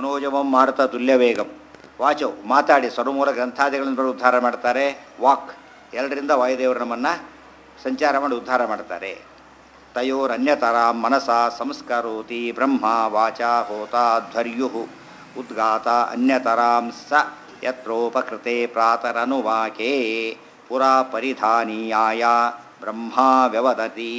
ಮನೋಜಮಂ ಮಾರುತ ತುಲ್ಯ ವೇಗಂ ವಾಚು ಮಾತಾಡಿ ಸ್ವರಮೂಲ ಗ್ರಂಥಾದಿಗಳನ್ನು ಬರೆದು ಉದ್ಧಾರ ಮಾಡ್ತಾರೆ ವಾಕ್ ಎರಡರಿಂದ ವಾಯುದೇವರು ನಮ್ಮನ್ನು ಸಂಚಾರ ಮಾಡಿ ಉದ್ಧಾರ ಮಾಡ್ತಾರೆ ತಯೋರನ್ಯತರ ಮನಸ ಸಂಸ್ಕರೋತಿ ಬ್ರಹ್ಮ ವಾಚ ಹೋತ ಧ್ವರ್ಯು ಉದ್ಗಾತ ಅನ್ಯತರಾಂ ಸ ಯತ್ರೋಪಕೃತೆ ಪ್ರಾತರನುವಾಕೆ ಪುರಾ ಪರಿಧಾನೀಯಾಯ ಬ್ರಹ್ಮ ವ್ಯವದತಿ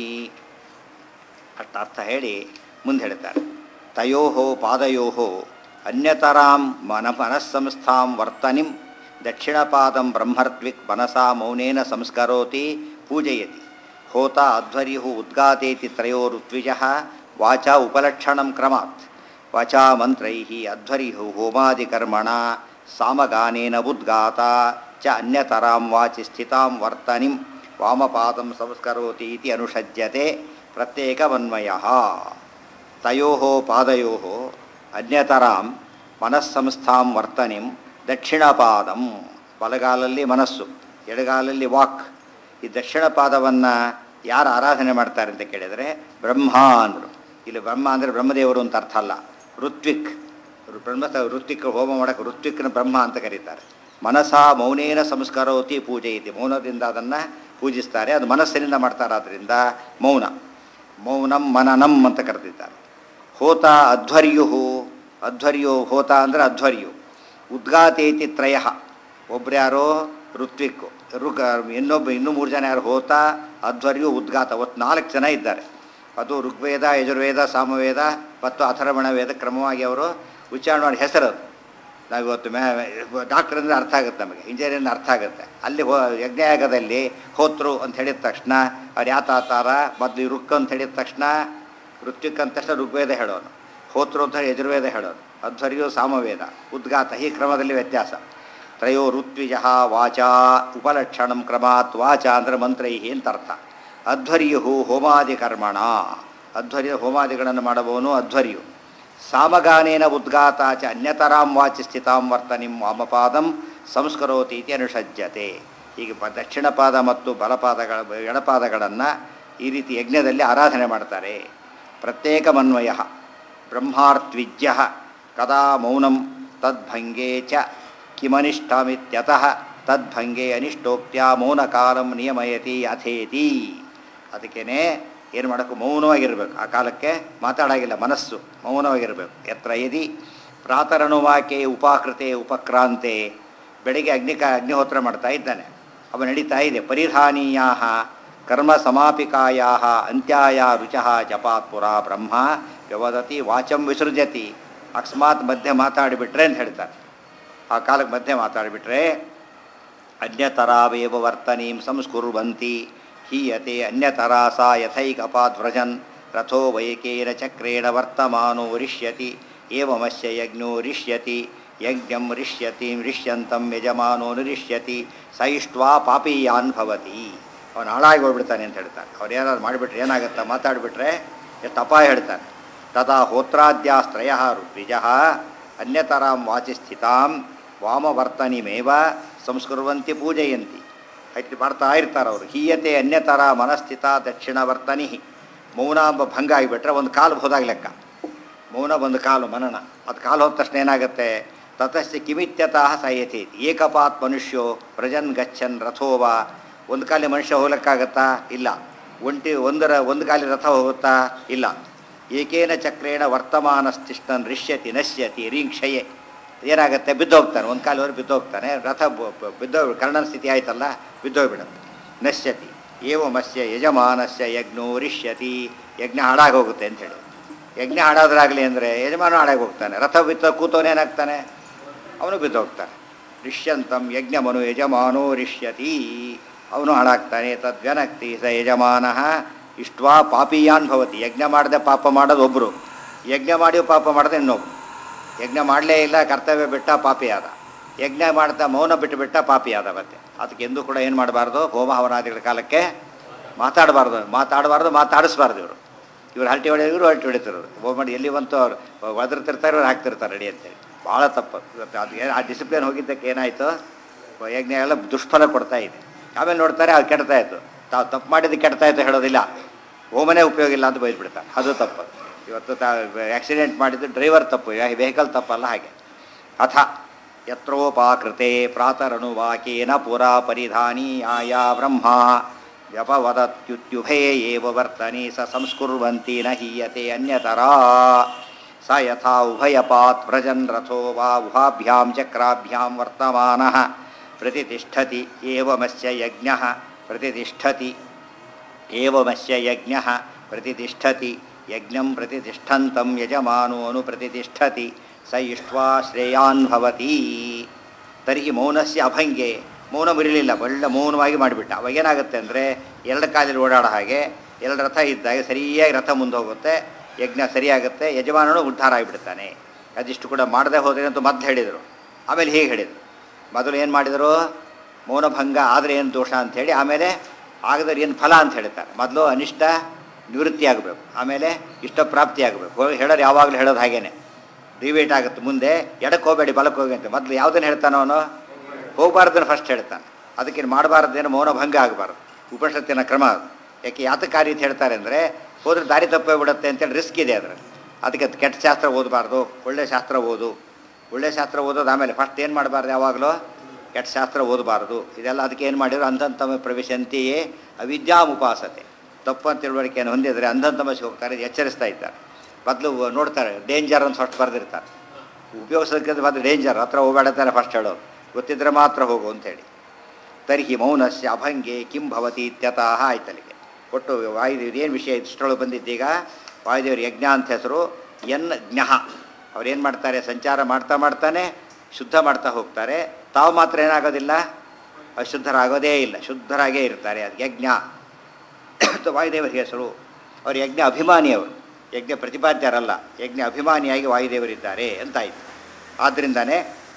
ಅಷ್ಟ ಅರ್ಥ ಹೇಳಿ ಮುಂದೆ ಹೇಳ್ತಾರೆ ತಯೋ ಪಾದಯೋ ಅನ್ಯತರಾಂ ಮನ ಮನಸ್ಸಂಸ್ಥಾಂ ವರ್ತನಿಂ ದಕ್ಷಿಣಪಾದಂ ಬ್ರಹ್ಮರ್ತ್ವಿಕ್ ಮನಸಾ ಮೌನೇನ ಸಂಸ್ಕರೋತಿ ಪೂಜಯತಿ ಹೋತ ಅಧ್ವರ್ಯು ಉದ್ಗಾತೇತಿ ತ್ರಯೋರುತ್ವಿಜ ವಾಚಾ ಉಪಲಕ್ಷಣಂ ಕ್ರಮಾತ್ ವಾಚಾ ಮಂತ್ರೈ ಅಧ್ವರ್ಯು ಹೋಮಾದಿಕರ್ಮಣ ಸಾಮಗಾನೇನ ಉದ್ಗಾತ ಚ ಅನ್ಯತರಾಂ ವಾಚಿ ಸ್ಥಿತಾಂ ವರ್ತನಿಂ ವಾಮಪಾದಂ ಸಂಸ್ಕರೋತಿ ಇತಿ ಅನುಷಜ್ಯತೆ ಪ್ರತ್ಯೇಕವನ್ವಯ ತಯೋ ಪಾದಯೋ ಅನ್ಯತರಾಂ ಮನಸ್ಸಂಸ್ಥಾಂ ವರ್ತನಿಂ ದಕ್ಷಿಣಪಾದಂ ಬಲಗಾಲಲ್ಲಿ ಮನಸ್ಸು ಎಡಗಾಲಲ್ಲಿ ವಾಕ್ ಈ ದಕ್ಷಿಣ ಪಾದವನ್ನು ಯಾರು ಆರಾಧನೆ ಮಾಡ್ತಾರೆ ಅಂತ ಕೇಳಿದರೆ ಬ್ರಹ್ಮ ಅಂದರು ಇಲ್ಲಿ ಬ್ರಹ್ಮ ಅಂದರೆ ಬ್ರಹ್ಮದೇವರು ಅಂತ ಅರ್ಥ ಅಲ್ಲ ಋತ್ವಿಕ್ ಬ್ರಹ್ಮ ಋತ್ವಿಕ್ ಹೋಮ ಮಾಡೋಕ್ಕೆ ಋತ್ವಿಕ್ನ ಬ್ರಹ್ಮ ಅಂತ ಕರೀತಾರೆ ಮನಸ ಮೌನೇನ ಸಂಸ್ಕಾರೋತಿ ಪೂಜೆ ಐತಿ ಮೌನದಿಂದ ಅದನ್ನು ಪೂಜಿಸ್ತಾರೆ ಅದು ಮನಸ್ಸಿನಿಂದ ಮಾಡ್ತಾರಾದ್ರಿಂದ ಮೌನ ಮೌನಂ ಮನನಂ ಅಂತ ಕರೆದಿದ್ದಾರೆ ಹೋತ ಅಧ್ವರ್ಯು ಅಧ್ವರ್ಯು ಹೋತ ಅಂದರೆ ಅಧ್ವರ್ಯು ಉದ್ಗಾತೇತಿ ತ್ರಯ ಒಬ್ರು ಯಾರೋ ಋತ್ವಿಕ್ಕು ಋಗ ಇನ್ನೊಬ್ಬ ಇನ್ನೂ ಮೂರು ಜನ ಯಾರು ಹೋತ ಅಧ್ವರ್ಯು ಉದ್ಗಾತ ಒಟ್ಟು ನಾಲ್ಕು ಜನ ಇದ್ದಾರೆ ಅದು ಋಗ್ವೇದ ಯಜುರ್ವೇದ ಸಾಮವೇದ ಮತ್ತು ಅಥರ್ವಣ ವೇದ ಕ್ರಮವಾಗಿ ಅವರು ಉಚ್ಚಾರಣೆ ಮಾಡಿ ಹೆಸರು ಅದು ನಾವು ಇವತ್ತು ಮೇ ಡಾಕ್ಟರ್ ಅಂದರೆ ಅರ್ಥ ಆಗುತ್ತೆ ನಮಗೆ ಇಂಜಿನಿಯರಿಂಗ್ ಅರ್ಥ ಆಗುತ್ತೆ ಅಲ್ಲಿ ಹೋ ಯಜ್ಞಯಾಗದಲ್ಲಿ ಹೋತ್ರು ಅಂತ ಹೇಳಿದ ತಕ್ಷಣ ಅವ್ರು ಯಾತಾತಾರ ಮೊದಲು ರುಕ್ ಅಂತ ಹೇಳಿದ ತಕ್ಷಣ ಋತ್ವಿಕ್ ಅಂತ ತಕ್ಷಣ ಋಗ್ವೇದ ಹೇಳೋನು ಹೋತ್ರು ಅಂತ ಯಜುರ್ವೇದ ಹೇಳೋನು ಅಧ್ವರ್ಯು ಸಾಮವೇದ ಉದ್ಗಾತ ಈ ಕ್ರಮದಲ್ಲಿ ವ್ಯತ್ಯಾಸ ತ್ರಯೋ ಋತ್ವಿಜ ವಾಚಾ ಉಪಲಕ್ಷಣಂ ಕ್ರಮಾತ್ ವಾಚ ಅಂದರೆ ಮಂತ್ರೈ ಅಂತ ಅರ್ಥ ಅಧ್ವರ್ಯು ಹೋಮಾದಿ ಕರ್ಮಣ ಅಧ್ವರ್ಯ ಹೋಮಾದಿಗಳನ್ನು ಮಾಡಬಹುನು ಅಧ್ವರ್ಯು ಸಾಮಗಾನೇನ ಉದ್ಗಾತ ಚ ಅನ್ಯತರಾಂ ವಾಚಿ ಸ್ಥಿತಾಂ ವರ್ತನಿಂ ವಾಮಪಾದಂ ಸಂಸ್ಕರೋತಿ ಇತಿ ಅನುಷಜ್ಯತೆ ಈಗ ಪ ದಕ್ಷಿಣ ಪಾದ ಮತ್ತು ಬಲಪಾದಗಳ ಎಡಪಾದಗಳನ್ನು ಈ ರೀತಿ ಯಜ್ಞದಲ್ಲಿ ಆರಾಧನೆ ಮಾಡ್ತಾರೆ ಪ್ರತ್ಯೇಕಮನ್ವಯ ಬ್ರಹ್ಮಾರ್ತ್ವಿಜ್ಯ ಕದಾ ಮೌನಂ ತದ್ಭಂಗೆ ಚ ಕಿಮನಿಷ್ಠಮಿತ್ಯತಃ ತದ್ಭಂಗೆ ಅನಿಷ್ಟೋಕ್ತ್ಯ ಮೌನಕಾಲಂ ನಿಯಮಯತಿ ಅಥೇತಿ ಅದಕ್ಕೇನೆ ಏನು ಮಾಡೋಕ್ಕೂ ಮೌನವಾಗಿರಬೇಕು ಆ ಕಾಲಕ್ಕೆ ಮಾತಾಡಾಗಿಲ್ಲ ಮನಸ್ಸು ಮೌನವಾಗಿರಬೇಕು ಎತ್ರ ಯದಿ ಪ್ರಾತರನುವಾಕೆ ಉಪಾಕೃತೆ ಉಪಕ್ರಾಂತೆ ಬೆಳಿಗ್ಗೆ ಅಗ್ನಿಕ ಅಗ್ನಿಹೋತ್ರ ಮಾಡ್ತಾ ಇದ್ದಾನೆ ಅವ ನಡೀತಾ ಇದೆ ಪರಿಧಾನೀಯ ಕರ್ಮ ಸಮಾಪಿಕಾಯ ಅಂತ್ಯಾಯ ರುಚಃ ಜಪಾತ್ ಪುರ ಬ್ರಹ್ಮ ವ್ಯವದತಿ ವಾಚಂ ವಿಸೃಜತಿ ಅಕಸ್ಮಾತ್ ಮಧ್ಯೆ ಮಾತಾಡಿಬಿಟ್ರೆ ಅಂತ ಹೇಳ್ತಾರೆ ಆ ಕಾಲಕ್ಕೆ ಮಧ್ಯೆ ಮಾತಾಡಿಬಿಟ್ರೆ ಅನ್ಯತರಾವೇವ ವರ್ತನೀಂ ಸಂಸ್ಕುರ್ವಂತಿ ಹೀಯತೆ ಅನ್ಯತರಾ ಸಾ ಯಥೈಕಪಾದ್ವ್ರಜನ್ ರಥೋ ವೈಕೇನ ಚಕ್ರೇಣ ವರ್ತಮಾನೋ ರಿಷ್ಯತಿ ಏವಮಸ್ಯ ಯಜ್ಞೋ ರಿಷ್ಯತಿ ಯಜ್ಞಂ ರಿಷ್ಯತಿ ರಿಷ್ಯಂತಂ ಯಜಮಾನೋ ನಿರಿಷ್ಯತಿ ಸ ಇಷ್ಟ್ವಾ ಪಾಪೀಯಾನ್ ಭವತಿ ಅವನು ಹಾಳಾಗಿ ಹೋಗ್ಬಿಡ್ತಾನೆ ಅಂತ ಹೇಳ್ತಾನೆ ಅವ್ರು ಏನಾದ್ರು ಮಾಡಿಬಿಟ್ರೆ ಏನಾಗುತ್ತಾ ಮಾತಾಡಿಬಿಟ್ರೆ ಎಷ್ಟು ಅಪಾಯ ಹೇಳ್ತಾನೆ ತದಾ ಹೋತ್ರಾದ್ಯಾಸ್ತ್ರಯ ಋತ್ವಿಜ ಅನ್ಯತರಾಂ ವಾಚಿ ಸ್ಥಿತಾಂ ವಾಮವರ್ತನಿಮೇವ ಸಂಸ್ಕುರ್ವಂತಿ ಪೂಜೆಯಂತಿ ಐತಿ ಮಾಡ್ತಾ ಇರ್ತಾರೆ ಅವರು ಹೀಯತೆ ಅನ್ಯತರ ಮನಸ್ಥಿತ ದಕ್ಷಿಣ ವರ್ತನಿ ಮೌನ ಎಂಬ ಭಂಗ ಆಗಿಬಿಟ್ರೆ ಒಂದು ಕಾಲು ಹೋದಾಗ ಲೆಕ್ಕ ಮೌನ ಒಂದು ಕಾಲು ಮನನ ಅದು ಕಾಲು ಹೋದ ತಕ್ಷಣ ಏನಾಗುತ್ತೆ ತತಸ್ಯ ಕಿಮಿತ್ಯತಃ ಸಯತಿ ಏಕಪಾತ್ ಮನುಷ್ಯೋ ಪ್ರಜನ್ ಗಚ್ಚನ್ ರಥೋವ ಒಂದು ಕಾಲಿ ಮನುಷ್ಯ ಹೋಗ್ಲಿಕ್ಕಾಗತ್ತಾ ಇಲ್ಲ ಒಂಟಿ ಒಂದರ ಒಂದು ಕಾಲಿ ರಥ ಹೋಗುತ್ತಾ ಇಲ್ಲ ಏಕೇನ ಚಕ್ರೇಣ ವರ್ತಮಾನಸ್ತಿಷ್ಟನ್ ರಿಷ್ಯತಿ ನಶ್ಯತಿ ರಿಂಕ್ಷಯೆ ಏನಾಗುತ್ತೆ ಬಿದ್ದೋಗ್ತಾನೆ ಒಂದು ಕಾಲುವರೆಗೆ ಬಿದ್ದೋಗ್ತಾನೆ ರಥ ಬಿದ್ದೋ ಕರ್ಣನ ಸ್ಥಿತಿ ಆಯ್ತಲ್ಲ ಬಿದ್ದೋಗ್ಬಿಡುತ್ತೆ ನಶ್ಯತಿ ಏವ ಮಸ್ಯ ಯಜಮಾನಸ್ಯ ಯಜ್ಞೋ ರಿಷ್ಯತಿ ಯಜ್ಞ ಹಾಳಾಗಿ ಹೋಗುತ್ತೆ ಅಂತ ಹೇಳಿ ಯಜ್ಞ ಹಾಳಾದ್ರಾಗಲಿ ಅಂದರೆ ಯಜಮಾನ ಹಾಳಾಗಿ ಹೋಗ್ತಾನೆ ರಥ ಬಿತ್ತ ಕೂತವನೇನಾಗ್ತಾನೆ ಅವನು ಬಿದ್ದೋಗ್ತಾನೆ ರಿಷ್ಯಂತಂ ಯಜ್ಞಮನು ಯಜಮಾನೋ ರಿಷ್ಯತಿ ಅವನು ಹಾಳಾಗ್ತಾನೆ ತದ್ವ್ಯನಕ್ತಿ ಸ ಯಜಮಾನ ಇಷ್ಟ್ವಾ ಪಾಪೀಯಾನ್ ಭವತಿ ಯಜ್ಞ ಮಾಡದೆ ಪಾಪ ಮಾಡೋದು ಒಬ್ಬರು ಯಜ್ಞ ಮಾಡಿ ಪಾಪ ಮಾಡದೆ ಇನ್ನೊಬ್ರು ಯಜ್ಞ ಮಾಡಲೇ ಇಲ್ಲ ಕರ್ತವ್ಯ ಬಿಟ್ಟ ಪಾಪಿ ಆದ ಯಜ್ಞ ಮಾಡ್ತಾ ಮೌನ ಬಿಟ್ಟು ಬಿಟ್ಟ ಪಾಪಿ ಆದ ಮತ್ತೆ ಅದಕ್ಕೆ ಎಂದೂ ಕೂಡ ಏನು ಮಾಡಬಾರ್ದು ಹೋಮ ಹವನಾದಿಗಳ ಕಾಲಕ್ಕೆ ಮಾತಾಡಬಾರ್ದು ಮಾತಾಡಬಾರ್ದು ಮಾತಾಡಿಸ್ಬಾರ್ದು ಇವರು ಇವ್ರು ಹಲ್ಟಿ ಹೊಡೆಯೋದು ಇವರು ಹಲ್ಟಿ ಹೊಡಿತಿರೋರು ಹೋಮ ಮಾಡಿ ಎಲ್ಲಿ ಬಂತು ಅವ್ರು ಒದರ್ತಿರ್ತಾರೆ ಇವ್ರು ಹಾಕ್ತಿರ್ತಾರೆ ರೆಡಿ ಅಂತೇಳಿ ಭಾಳ ತಪ್ಪು ಇವತ್ತು ಅದು ಏನು ಆ ಡಿಸಿಪ್ಲಿನ್ ಹೋಗಿದ್ದಕ್ಕೆ ಏನಾಯಿತು ಯಜ್ಞ ಎಲ್ಲ ದುಷ್ಫಲ ಕೊಡ್ತಾ ಇದೆ ಆಮೇಲೆ ನೋಡ್ತಾರೆ ಅದು ಕೆಡ್ತಾ ಇತ್ತು ತಾವು ತಪ್ಪು ಮಾಡಿದ್ದು ಕೆಡ್ತಾ ಇತ್ತು ಹೇಳೋದಿಲ್ಲ ಹೋಮನೇ ಉಪಯೋಗ ಇಲ್ಲ ಅಂತ ಬೈದ್ಬಿಡ್ತಾರೆ ಅದು ತಪ್ಪು ಇವತ್ತು ತಾ ಆಕ್ಸಿಡೆಂಟ್ ಮಾಡಿದ್ದು ಡ್ರೈವರ್ ತಪ್ಪು ವೆಹಿಕಲ್ ತಪ್ಪಲ್ಲ ಹಾಗೆ ಅಥ ಯತ್ರೋಪಾಕೃತೆ ಪ್ರಾತರನುವಾಕೇನ ಪುರಾ ಪರಿಧಾನಿ ಆಯಾ ಬ್ರಹ್ಮ ವ್ಯಪವದತ್ಯುತ್ಯುಭೇ ಏವ ವರ್ತನೆ ಸ ಸಂಸ್ಕುರ್ವಂತಿ ನ ಹೀಯತೆ ಅನ್ಯತರಾ ಸ ಯಥಾ ಉಭಯಪಾತ್ ವ್ರಜನ್ ರಥೋ ವಾ ಉಭಾಭ್ಯಾಂ ಚಕ್ರಾಭ್ಯಾಂ ವರ್ತಮಾನಃ ಪ್ರತಿಷ್ಠತಿ ಏವಮಸ್ಯ ಯಜ್ಞಃ ಪ್ರತಿಷ್ಠತಿ ಏವಮಸ್ಯ ಯಜ್ಞಃ ಪ್ರತಿಷ್ಠತಿ ಯಜ್ಞಂ ಪ್ರತಿಷ್ಠಂತಂ ಯಜಮಾನೋ ಅನು ಪ್ರತಿಷ್ಠತಿ ಸ ಇಷ್ಟ್ವಾ ಶ್ರೇಯಾನ್ ಭವತಿ ತರ್ಹಿ ಮೌನಸ್ಯ ಅಭಂಗೆ ಮೌನ ಮುರಿಲಿಲ್ಲ ಒಳ್ಳೆ ಮೌನವಾಗಿ ಮಾಡಿಬಿಟ್ಟ ಅವಾಗ ಏನಾಗುತ್ತೆ ಅಂದರೆ ಎರಡು ಕಾಲಲ್ಲಿ ಓಡಾಡೋ ಹಾಗೆ ಎರಡು ರಥ ಇದ್ದಾಗ ಸರಿಯಾಗಿ ರಥ ಮುಂದೆ ಹೋಗುತ್ತೆ ಯಜ್ಞ ಸರಿಯಾಗುತ್ತೆ ಯಜಮಾನನು ಉದ್ಧಾರ ಆಗಿಬಿಡ್ತಾನೆ ಅದಿಷ್ಟು ಕೂಡ ಮಾಡದೆ ಹೋದ್ರೆ ಅಂತ ಮತ್ತೆ ಹೇಳಿದರು ಆಮೇಲೆ ಹೀಗೆ ಹೇಳಿದರು ಮೊದಲು ಏನು ಮಾಡಿದರು ಮೌನಭಂಗ ಆದರೆ ಏನು ದೋಷ ಅಂಥೇಳಿ ಆಮೇಲೆ ಆಗದ್ರೆ ಏನು ಫಲ ಅಂತ ಹೇಳ್ತಾರೆ ಮೊದಲು ಅನಿಷ್ಟ ನಿವೃತ್ತಿ ಆಗಬೇಕು ಆಮೇಲೆ ಇಷ್ಟ ಪ್ರಾಪ್ತಿ ಆಗಬೇಕು ಹೋಗಿ ಹೇಳೋರು ಯಾವಾಗಲೂ ಹೇಳೋದು ಹಾಗೇನೆ ಡಿವೇಟ್ ಆಗುತ್ತೆ ಮುಂದೆ ಎಡಕ್ಕೆ ಹೋಗಬೇಡಿ ಬಲಕ್ಕೆ ಹೋಗಿ ಅಂತ ಮೊದಲು ಯಾವುದನ್ನು ಹೇಳ್ತಾನೋ ಅವನು ಹೋಗಬಾರ್ದನ್ನು ಫಸ್ಟ್ ಹೇಳ್ತಾನೆ ಅದಕ್ಕೆ ಮಾಡಬಾರ್ದೇನು ಮೌನಭಂಗ ಆಗಬಾರ್ದು ಉಪನಿಷತ್ತಿನ ಕ್ರಮ ಅದು ಯಾಕೆ ಯಾತಕಾರಿ ಅಂತ ಹೇಳ್ತಾರೆ ಅಂದರೆ ಹೋದ್ರೆ ದಾರಿ ತಪ್ಪೋಗ್ಬಿಡುತ್ತೆ ಅಂತೇಳಿ ರಿಸ್ಕ್ ಇದೆ ಅದರಲ್ಲಿ ಅದಕ್ಕೆ ಅದು ಕೆಟ್ಟ ಶಾಸ್ತ್ರ ಓದಬಾರ್ದು ಒಳ್ಳೆ ಶಾಸ್ತ್ರ ಓದು ಒಳ್ಳೆ ಶಾಸ್ತ್ರ ಓದೋದು ಆಮೇಲೆ ಫಸ್ಟ್ ಏನು ಮಾಡಬಾರ್ದು ಯಾವಾಗಲೂ ಕೆಟ್ಟ ಶಾಸ್ತ್ರ ಓದಬಾರ್ದು ಇದೆಲ್ಲ ಅದಕ್ಕೆ ಏನು ಮಾಡಿದ್ರು ಅಂಧಂತಮ ಪ್ರವೇಶಂತೆಯೇ ಅವಿದ್ಯಾಮುಪಾಸತೆ ತಪ್ಪು ಅಂತ ತಿಳುವಳಿಕೆಯನ್ನು ಹೊಂದಿದರೆ ಅಂಧಂತಮಸ್ಗೆ ಹೋಗ್ತಾರೆ ಎಚ್ಚರಿಸ್ತಾ ಇದ್ದಾರೆ ಮೊದಲು ನೋಡ್ತಾರೆ ಡೇಂಜರ್ ಅಂತ ಫಸ್ಟ್ ಬರೆದಿರ್ತಾರೆ ಉಪಯೋಗಿಸೋದಕ್ಕಿಂತ ಮೊದಲು ಡೇಂಜರ್ ಹತ್ರ ಹೋಗಬೇಡತಾರೆ ಫಸ್ಟ್ ಹೇಳೋದು ಗೊತ್ತಿದ್ರೆ ಮಾತ್ರ ಹೋಗು ಅಂತೇಳಿ ತರ್ಹಿ ಮೌನಸ್ಯ ಅಭಂಗೆ ಕಿಂ ಭವತಿ ಇತ್ಯತಃ ಆಯ್ತಲ್ಲಿಗೆ ಒಟ್ಟು ವಾಯುದೇವ್ರು ಏನು ವಿಷಯ ಇಷ್ಟರೊಳಗೆ ಬಂದಿದ್ದೀಗ ವಾಯುದೇವ್ರ ಯಜ್ಞ ಅಂತ ಹೆಸರು ಎನ್ ಜ್ಞಃ ಅವ್ರೇನು ಮಾಡ್ತಾರೆ ಸಂಚಾರ ಮಾಡ್ತಾ ಮಾಡ್ತಾನೆ ಶುದ್ಧ ಮಾಡ್ತಾ ಹೋಗ್ತಾರೆ ತಾವು ಮಾತ್ರ ಏನಾಗೋದಿಲ್ಲ ಅಶುದ್ಧರಾಗೋದೇ ಇಲ್ಲ ಶುದ್ಧರಾಗೇ ಇರ್ತಾರೆ ಅದು ಯಜ್ಞ ಅಂತ ವಾಯುದೇವರ ಹೆಸರು ಅವರು ಯಜ್ಞ ಅಭಿಮಾನಿ ಅವರು ಯಜ್ಞ ಪ್ರತಿಪಾದ್ಯರಲ್ಲ ಯಜ್ಞ ಅಭಿಮಾನಿಯಾಗಿ ವಾಯುದೇವರಿದ್ದಾರೆ ಅಂತಾಯಿತು ಆದ್ದರಿಂದನೇ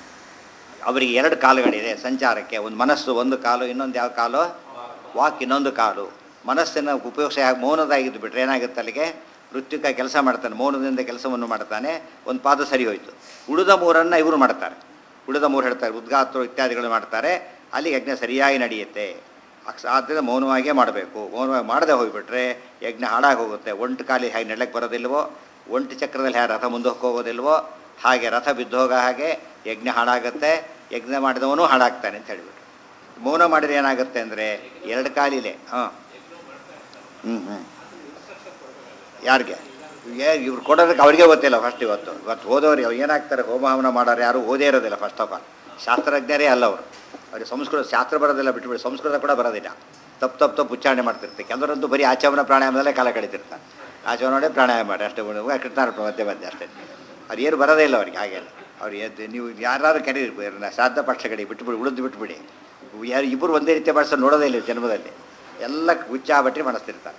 ಅವರಿಗೆ ಎರಡು ಕಾಲುಗಳಿದೆ ಸಂಚಾರಕ್ಕೆ ಒಂದು ಮನಸ್ಸು ಒಂದು ಕಾಲು ಇನ್ನೊಂದು ಯಾವ ಕಾಲು ವಾಕ್ ಇನ್ನೊಂದು ಕಾಲು ಮನಸ್ಸಿನ ಉಪಯೋಗ ಆಗಿ ಮೌನದಾಗಿದ್ದು ಬಿಟ್ರೆ ಏನಾಗುತ್ತೆ ಅಲ್ಲಿಗೆ ಋತ್ವಿಕ ಕೆಲಸ ಮಾಡ್ತಾನೆ ಮೌನದಿಂದ ಕೆಲಸವನ್ನು ಮಾಡ್ತಾನೆ ಒಂದು ಪಾದ ಸರಿ ಹೋಯಿತು ಉಳಿದ ಮೂರನ್ನು ಇವರು ಮಾಡ್ತಾರೆ ಉಳಿದ ಮೂರು ಹೇಳ್ತಾರೆ ಉದ್ಘಾತರು ಇತ್ಯಾದಿಗಳು ಮಾಡ್ತಾರೆ ಅಲ್ಲಿ ಯಜ್ಞ ಸರಿಯಾಗಿ ನಡೆಯುತ್ತೆ ಅಕ್ಸ ಆದ್ದರಿಂದ ಮೌನವಾಗೇ ಮಾಡಬೇಕು ಮೌನವಾಗಿ ಮಾಡದೆ ಹೋಗಿಬಿಟ್ರೆ ಯಜ್ಞ ಹಾಳಾಗಿ ಹೋಗುತ್ತೆ ಒಂಟು ಕಾಲಿ ಹೇಗೆ ನೆಲಕ್ಕೆ ಬರೋದಿಲ್ವೋ ಒಂಟು ಚಕ್ರದಲ್ಲಿ ಹೇಗೆ ರಥ ಮುಂದೆ ಹೋಗೋದಿಲ್ವೋ ಹಾಗೆ ರಥ ಬಿದ್ದೋಗ ಹಾಗೆ ಯಜ್ಞ ಹಾಳಾಗುತ್ತೆ ಯಜ್ಞ ಮಾಡಿದವನು ಹಾಳಾಗ್ತಾನೆ ಅಂತ ಹೇಳಿಬಿಟ್ರು ಮೌನ ಮಾಡಿದ್ರೆ ಏನಾಗುತ್ತೆ ಅಂದರೆ ಎರಡು ಕಾಲಿಲೆ ಹಾಂ ಹ್ಞೂ ಹ್ಞೂ ಯಾರಿಗೆ ಏ ಇವ್ರು ಕೊಡೋದಕ್ಕೆ ಅವ್ರಿಗೆ ಗೊತ್ತಿಲ್ಲ ಫಸ್ಟ್ ಇವತ್ತು ಇವತ್ತು ಹೋದವ್ರು ಅವ್ರು ಏನಾಗ್ತಾರೆ ಹೋಮ ಹವನ ಮಾಡೋರು ಯಾರು ಓದೇ ಇರೋದಿಲ್ಲ ಫಸ್ಟ್ ಆಫ್ ಆಲ್ ಶಾಸ್ತ್ರಜ್ಞರೇ ಅಲ್ಲ ಅವರು ಅವ್ರಿಗೆ ಸಂಸ್ಕೃತ ಶಾಸ್ತ್ರ ಬರೋದಿಲ್ಲ ಬಿಟ್ಬಿಡಿ ಸಂಸ್ಕೃತ ಕೂಡ ಬರೋದಿಲ್ಲ ತಪ್ಪು ತಪ್ಪು ತಪ್ಪು ಉಚ್ಚಾರಣೆ ಮಾಡ್ತಿರ್ತಾರೆ ಕೆಲವರಂತೂ ಬರೀ ಆಚಮನ ಪ್ರಾಣಾಯಾಮದಲ್ಲೇ ಕಾಲ ಕಳೀತಿರ್ತಾರೆ ಆಚಮನ ನೋಡಿ ಪ್ರಾಣಾಯಾಮ ಮಾಡಿ ಅಷ್ಟೇ ಕೃಷ್ಣಾರ್ಪ ಮಧ್ಯೆ ಮಧ್ಯೆ ಅಷ್ಟೇ ಅವ್ರು ಏನು ಬರೋದೇ ಇಲ್ಲ ಅವ್ರಿಗೆ ಹಾಗೆಲ್ಲ ಅವ್ರು ಎದ್ದು ನೀವು ಯಾರು ಕರೀರಿ ಇವ್ರನ್ನ ಶ್ರಾದ್ದ ಪಕ್ಷಗಳಿಗೆ ಬಿಟ್ಬಿಡಿ ಉಳಿದು ಬಿಟ್ಬಿಡಿ ಯಾರು ಇಬ್ಬರು ಒಂದೇ ರೀತಿ ಮಾಡಿಸೋ ನೋಡೋದೇ ಇಲ್ಲ ಜನ್ಮದಲ್ಲಿ ಎಲ್ಲ ಹುಚ್ಚಾ ಬಟ್ಟಿ ಮಾಡಿಸ್ತಿರ್ತಾರೆ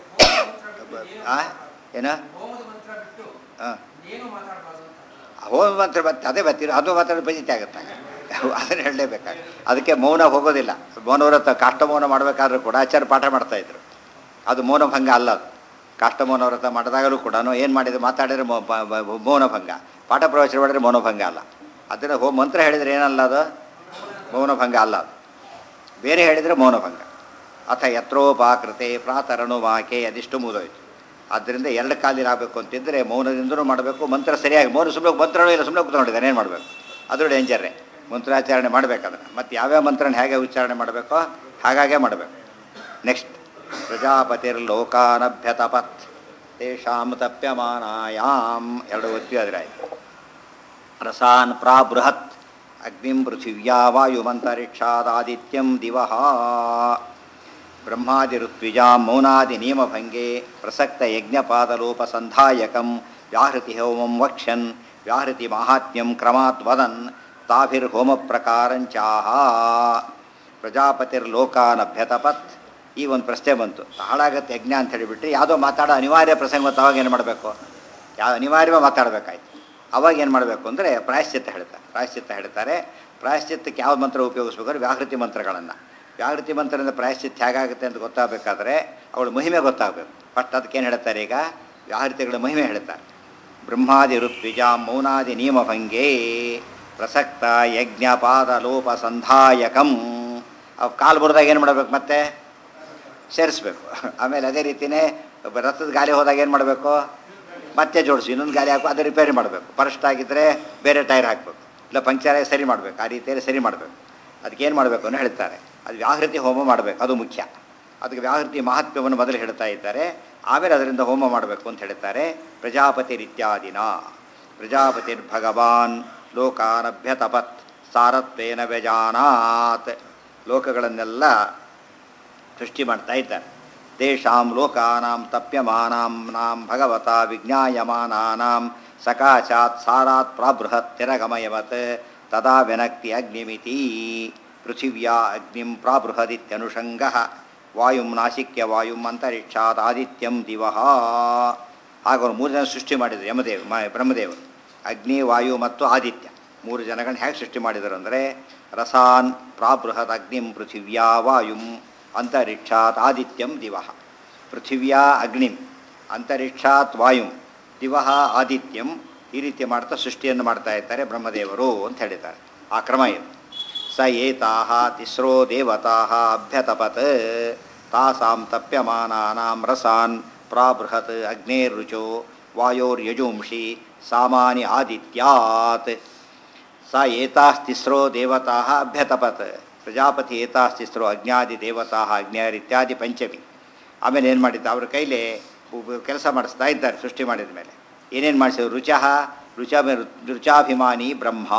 ಆ ಏನ ಹೋಮದ ಮಂತ್ರ ಬಿಟ್ಟು ಹಾಂ ಏನು ಮಾತಾಡಬಾರ್ದು ಅಂತ ಹೋಮ ಮಾತ್ರ ಮತ್ತೆ ಅದೇ ಬರ್ತೀರಿ ಅದು ಮಾತಾಡೋ ಪಂಜಿತಿ ಆಗುತ್ತೆ ಅದನ್ನು ಹೇಳಲೇಬೇಕಾಗ ಅದಕ್ಕೆ ಮೌನ ಹೋಗೋದಿಲ್ಲ ಮೌನವ್ರತ ಕಾಷ್ಟಮೌನ ಮಾಡಬೇಕಾದ್ರೂ ಕೂಡ ಆಚಾರ್ಯ ಪಾಠ ಮಾಡ್ತಾಯಿದ್ರು ಅದು ಮೌನಭಂಗ ಅಲ್ಲ ಅದು ಕಾಷ್ಟಮೌನ ವ್ರತ ಮಾಡಿದಾಗಲೂ ಕೂಡ ಏನು ಮಾಡಿದ್ರು ಮಾತಾಡಿದ್ರೆ ಮೌ- ಬ- ಬ- ಮೌನಭಂಗ ಪಾಠ ಪ್ರವಚನ ಮಾಡಿದ್ರೆ ಮೌನಭಂಗ ಅಲ್ಲ ಅದನ್ನು ಹೋ ಮಂತ್ರ ಹೇಳಿದರೆ ಏನಲ್ಲ ಅದು ಮೌನಭಂಗ ಅಲ್ಲ ಅದು ಬೇರೆ ಹೇಳಿದರೆ ಮೌನಭಂಗ ಅಥ ಯತ್ರೋಪಾಕೃತೆ ಪ್ರಾತರಣುವಾಕೆ ಅದಿಷ್ಟು ಮುಗಿದೋಯ್ತು ಆದ್ದರಿಂದ ಎರಡು ಕಾಲಿಲ್ ಆಗಬೇಕು ಅಂತಿದ್ದರೆ ಮೌನದಿಂದಲೂ ಮಾಡಬೇಕು ಮಂತ್ರ ಸರಿಯಾಗಿ ಮೌನ ಸುಮ್ಮನೆ ಮಂತ್ರನೂ ಇಲ್ಲ ಸುಮ್ಮನೆ ಕೂತ್ಕೊಂಡಿದ್ದಾನೆ ಏನು ಮಾಡಬೇಕು ಅದು ಡೇಂಜರೇ ಮಂತ್ರಾಚರಣೆ ಮಾಡಬೇಕಾದ್ರೆ ಮತ್ತು ಯಾವ್ಯಾವ ಮಂತ್ರನ ಹೇಗೆ ಉಚ್ಚಾರಣೆ ಮಾಡಬೇಕೋ ಹಾಗಾಗೇ ಮಾಡಬೇಕು ನೆಕ್ಸ್ಟ್ ಪ್ರಜಾಪತಿರ್ಲೋಕಾನಭ್ಯತಪತ್ ತೇಷಾಂ ತಪ್ಯಮಾನಾಯಾಮ್ ಎರಡು ಒತ್ತಿ ಆದರೆ ಆಯಿತು ರಸಾನ್ ಪ್ರಾಬೃಹತ್ ಅಗ್ನಿಂ ಪೃಥಿವ್ಯಾ ವಾಯುಮಂತರಿಕ್ಷಾದಾದಿತ್ಯಂ ದಿವಹ ಬ್ರಹ್ಮಾದಿಋತ್ವಿಜಾಂ ಮೌನಾದಿ ನಿಯಮಭಂಗೆ ಪ್ರಸಕ್ತ ಯಜ್ಞಪಾದಲೋಪಸಂಧಾಯಕಂ ವ್ಯಾಹೃತಿ ಹೋಮಂ ವಕ್ಷ್ಯನ್ ವ್ಯಾಹೃತಿ ಮಾಹಾತ್ಮ್ಯಂ ಕ್ರಮಾತ್ ವದನ್ ತಾಭಿರ್ಹೋಮ ಪ್ರಕಾರಂಚಾಹ ಪ್ರಜಾಪತಿರ್ಲೋಕಾನಭ್ಯತಪತ್ ಈ ಒಂದು ಪ್ರಶ್ನೆ ಬಂತು ಹಾಳಾಗತ್ತೆ ಯಜ್ಞ ಅಂತ ಹೇಳಿಬಿಟ್ಟು ಯಾವುದೋ ಮಾತಾಡೋ ಅನಿವಾರ್ಯ ಪ್ರಸಂಗ ಬಂತು ಅವಾಗ ಏನು ಮಾಡಬೇಕು ಯಾವ ಅನಿವಾರ್ಯವಾಗಿ ಮಾತಾಡಬೇಕಾಯ್ತು ಅವಾಗ ಏನು ಮಾಡಬೇಕು ಅಂದರೆ ಪ್ರಾಯಶ್ಚಿತ್ತ ಹೇಳ್ತಾರೆ ಪ್ರಾಯಶ್ಚಿತ್ತ ಹೇಳ್ತಾರೆ ಪ್ರಾಯಶ್ಚಿತ್ತಕ್ಕೆ ಯಾವ ಮಂತ್ರ ಉಪಯೋಗಿಸ್ಬೇಕಾದ್ರೆ ವ್ಯಾಹೃತಿ ಮಂತ್ರಗಳನ್ನು ವ್ಯಾಹೃತಿ ಮಂತ್ರದಿಂದ ಪ್ರಾಯಶ್ಚಿತ್ತ ಹೇಗಾಗುತ್ತೆ ಅಂತ ಗೊತ್ತಾಗಬೇಕಾದ್ರೆ ಅವಳ ಮಹಿಮೆ ಗೊತ್ತಾಗಬೇಕು ಫಸ್ಟ್ ಅದಕ್ಕೇನು ಹೇಳ್ತಾರೆ ಈಗ ವ್ಯಾಹೃತಿಗಳ ಮಹಿಮೆ ಹೇಳ್ತಾರೆ ಬ್ರಹ್ಮಾದಿ ಋತ್ವಿಜ ಮೌನಾದಿ ನಿಯಮಭಂಗೇ ಪ್ರಸಕ್ತ ಯಜ್ಞ ಪಾದ ಲೋಪ ಸಂಧಾಯಕಂ ಅವು ಕಾಲು ಬಡ್ದಾಗ ಏನು ಮಾಡಬೇಕು ಮತ್ತೆ ಸೇರಿಸ್ಬೇಕು ಆಮೇಲೆ ಅದೇ ರೀತಿಯೇ ರಥದ ಗಾಲಿ ಹೋದಾಗ ಏನು ಮಾಡಬೇಕು ಮತ್ತೆ ಜೋಡಿಸಿ ಇನ್ನೊಂದು ಗಾಲಿ ಹಾಕಿ ಅದು ರಿಪೇರಿ ಮಾಡಬೇಕು ಫಸ್ಟ್ ಆಗಿದ್ದರೆ ಬೇರೆ ಟೈರ್ ಹಾಕಬೇಕು ಇಲ್ಲ ಪಂಕ್ಚರ್ ಆಗಿ ಸರಿ ಮಾಡಬೇಕು ಆ ರೀತಿಯಲ್ಲಿ ಸರಿ ಮಾಡಬೇಕು ಅದಕ್ಕೆ ಏನು ಮಾಡಬೇಕು ಅಂತ ಹೇಳ್ತಾರೆ ಅದು ವ್ಯಾಹೃತಿ ಹೋಮ ಮಾಡಬೇಕು ಅದು ಮುಖ್ಯ ಅದಕ್ಕೆ ವ್ಯಾಹೃತಿ ಮಹಾತ್ಮ್ಯವನ್ನು ಮೊದಲು ಹೇಳ್ತಾ ಇದ್ದಾರೆ ಆಮೇಲೆ ಅದರಿಂದ ಹೋಮ ಮಾಡಬೇಕು ಅಂತ ಹೇಳ್ತಾರೆ ಪ್ರಜಾಪತಿರಿತ್ಯಾದಿನ ಪ್ರಜಾಪತಿರ್ಭಗವಾನ್ ಲೋಕಾನಭ್ಯತಪತ್ ಸಾರತ್ವೇನ ವ್ಯಜಾನಾತ್ ಲೋಕಗಳನ್ನೆಲ್ಲ ಸೃಷ್ಟಿ ಮಾಡ್ತಾ ಇದ್ದಾರೆ ತೇಷಾಂ ಲೋಕಾನಾಂ ತಪ್ಯಮಾನಾಂ ನಾಂ ಭಗವತ ವಿಜ್ಞಾಯಮಾನಾನಾಂ ಸಕಾಶಾತ್ ಸಾರಾತ್ ಪ್ರಾಬೃಹತ್ ತಿರಗಮಯವತ್ ತದಾ ವ್ಯನಕ್ತಿ ಅಗ್ನಿಮಿತಿ ಪೃಥಿವ್ಯಾ ಅಗ್ನಿಂ ಪ್ರಾಬೃಹದಿತ್ಯನುಷಂಗ ವಾಯುಂ ನಾಸಿಕ್ಯ ವಾಯುಂ ಅಂತರಿಕ್ಷಾತ್ ಆದಿತ್ಯಂ ದಿವಹ ಆಗ ಅವರು ಮೂರು ಜನ ಸೃಷ್ಟಿ ಮಾಡಿದರು ಯಮದೇವ್ ಮ- ಬ್ರಹ್ಮದೇವರು ಅಗ್ನಿ ವಾಯು ಮತ್ತು ಆದಿತ್ಯ ಮೂರು ಜನಗಳನ್ನ ಹೇಗೆ ಸೃಷ್ಟಿ ಮಾಡಿದರು ಅಂದರೆ ರಸಾನ್ ಪ್ರಾಬೃಹದ್ ಅಗ್ನಿಂ ಪೃಥಿವ್ಯಾ ವಾಯುಂ ಅಂತರಿಕ್ಷಾತ್ ಆದಿತ್ಯಂ ದಿವಹ ಪೃಥಿವ್ಯಾ ಅಗ್ನಿಂ ಅಂತರಿಕ್ಷಾತ್ ವಾಯುಂ ದಿವಹ ಆದಿತ್ಯಂ ಈ ರೀತಿ ಮಾಡ್ತಾ ಸೃಷ್ಟಿಯನ್ನು ಮಾಡ್ತಾ ಇದ್ದಾರೆ ಬ್ರಹ್ಮದೇವರು ಅಂತ ಹೇಳಿದ್ದಾರೆ ಆ ಕ್ರಮ ಇದು ಸ ಏತಾಹ ತಿಸ್ರೋ ದೇವತಾಹ ಅಭ್ಯತಪತ್ ತಾಸಾಂ ತಪ್ಯಮಾನಾನಾಂ ರಸಾನ್ ಪ್ರಾಬೃಹತ್ ಅಗ್ನೇರ್ರುಚೋ ವಾಯೋರ್ಯಜುಂಷಿ ಸಾಮಾನಿ ಆದಿತ್ಯಾತ್ ಸ ಏತಾಸ್ತಿಸ್ರೋ ದೇವತಾ ಅಭ್ಯತಪತ್ ಪ್ರಜಾಪತಿ ಏತಾಸ್ತಿಸ್ರೋ ಅಜ್ಞಾದಿ ದೇವತಾ ಅಜ್ಞಾರ್ ಇತ್ಯಾದಿ ಪಂಚಮಿ ಆಮೇಲೆ ಏನು ಮಾಡಿದ್ದ ಅವ್ರ ಕೈಲಿ ಕೆಲಸ ಮಾಡಿಸ್ತಾ ಇದ್ದಾರೆ ಸೃಷ್ಟಿ ಮಾಡಿದ ಮೇಲೆ ಏನೇನು ಮಾಡಿಸಿದ್ರು ರುಚಃ ರುಚ ರುಚಾಭಿಮಾನಿ ಬ್ರಹ್ಮ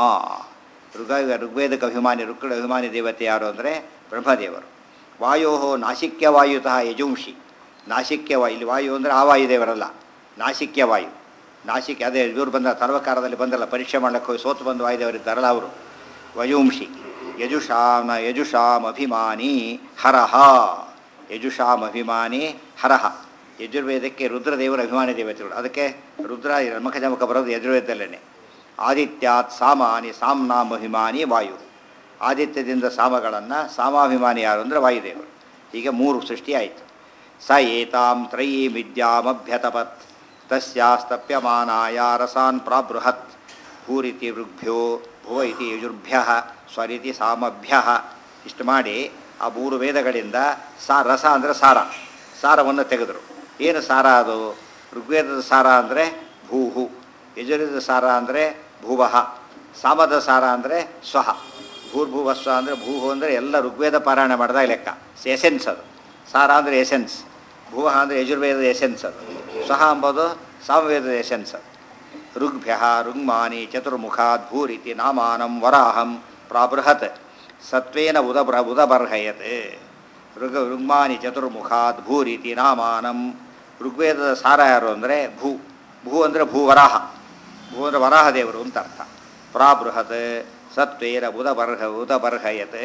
ಋಗ ಋಗ್ವೇದಕ್ಕೆ ಅಭಿಮಾನಿ ಋಕ್ಕಳ ಅಭಿಮಾನಿ ದೇವತೆ ಯಾರು ಅಂದರೆ ಬ್ರಹ್ಮದೇವರು ವಾಯೋ ನಾಸಿಕ್ಯ ವಾಯುತಃ ಯಜುಂಷಿ ನಾಸಿಕ್ಯ ವಾಯು ಇಲ್ಲಿ ವಾಯು ಅಂದರೆ ಆ ವಾಯುದೇವರಲ್ಲ ನಾಸಿಕ್ಯ ವಾಯು ನಾಸಿಕ್ ಅದೇ ಇವ್ರು ಬಂದ ಸರ್ವಕಾರದಲ್ಲಿ ಬಂದಲ್ಲ ಪರೀಕ್ಷೆ ಮಾಡ್ಲಿಕ್ಕೆ ಹೋಗಿ ಸೋತು ಬಂದು ವಾಯುದೇವರಿದ್ದಾರಲ್ಲ ಅವರು ವಯುಂಷಿ ಯಜುಷಾಮ ಯಜುಷಾಮ್ ಅಭಿಮಾನಿ ಹರಹ ಯಜುಷಾಮ್ ಅಭಿಮಾನಿ ಹರಹ ಯಜುರ್ವೇದಕ್ಕೆ ರುದ್ರದೇವರ ಅಭಿಮಾನಿ ದೇವತೆಗಳು ಅದಕ್ಕೆ ರುದ್ರ ಮುಖಜಮುಖ ಬರೋದು ಯಜುರ್ವೇದದಲ್ಲೇ ಆದಿತ್ಯಾತ್ ಸಾಮಾನಿ ಸಾಮ್ನಾಮ್ ಅಭಿಮಾನಿ ವಾಯು ಆದಿತ್ಯದಿಂದ ಸಾಮಗಳನ್ನು ಸಾಮಾಭಿಮಾನಿ ಯಾರು ಅಂದರೆ ವಾಯುದೇವರು ಹೀಗೆ ಮೂರು ಸೃಷ್ಟಿ ಆಯಿತು ಸ ಏತಾಂ ತ್ರಯೀಂ ವಿದ್ಯಾಮಭ್ಯತಪತ್ ತಸ್ಯಾಸ್ತಪ್ಯಮಾನಾಯ ರಸಾನ್ ಪ್ರಾಬೃಹತ್ ಭೂರಿತಿ ಋಗ್ಭ್ಯೋ ಭುವ ಇತಿ ಯಜುರ್ಭ್ಯ ಸ್ವರಿತಿ ಸಾಮಭ್ಯ ಇಷ್ಟು ಮಾಡಿ ಆ ಮೂರು ವೇದಗಳಿಂದ ಸಾ ರಸ ಅಂದರೆ ಸಾರ ಸಾರವನ್ನು ತೆಗೆದರು ಏನು ಸಾರ ಅದು ಋಗ್ವೇದದ ಸಾರ ಅಂದರೆ ಭೂಹು ಯಜುರ್ವೇದದ ಸಾರ ಅಂದರೆ ಭುವಃ ಸಾಮದ ಸಾರ ಅಂದರೆ ಸ್ವಹ ಭೂರ್ಭುವಸ್ವ ಅಂದರೆ ಭೂಹು ಅಂದರೆ ಎಲ್ಲ ಋಗ್ವೇದ ಪಾರಾಯಣ ಮಾಡಿದಾಗ ಲೆಕ್ಕ ಎಸೆನ್ಸ್ ಅದು ಸಾರ ಅಂದರೆ ಎಸೆನ್ಸ್ ಭುವಃ ಅಂದರೆ ಯಜುರ್ವೇದದ ಎಸೆನ್ಸ್ ಅದು ಸ್ವಹ ಎಂಬುದು ಸಾಮವೇದದ ಎಸೆನ್ಸ್ ಅದು ಋಗ್ಭ್ಯ ಋಗ್ಮಾನಿ ಚತುರ್ಮುಖಾತ್ ಭೂರಿತಿ ನಾಮಾನಂ ವರಾಹಂ ಪ್ರಾಬೃಹತ್ ಸತ್ವೇನ ಉದಬ್ರ ಉದಬರ್ಹಯತೆ ಋಗ್ ಋಗ್ಮಾನಿ ಚತುರ್ಮುಖಾತ್ ಭೂರಿತಿ ನಾಮಾನಂ ಋಗ್ವೇದದ ಸಾರ ಯಾರು ಅಂದರೆ ಭೂ ಭೂ ಅಂದರೆ ಭೂವರಾಹ ಭೂ ಅಂದರೆ ವರಾಹ ದೇವರು ಅಂತ ಅರ್ಥ ಪ್ರಾಬೃಹತ್ ಸತ್ವೇನ ಉದಬರ್ಹ ಉದಬರ್ಹಯತೆ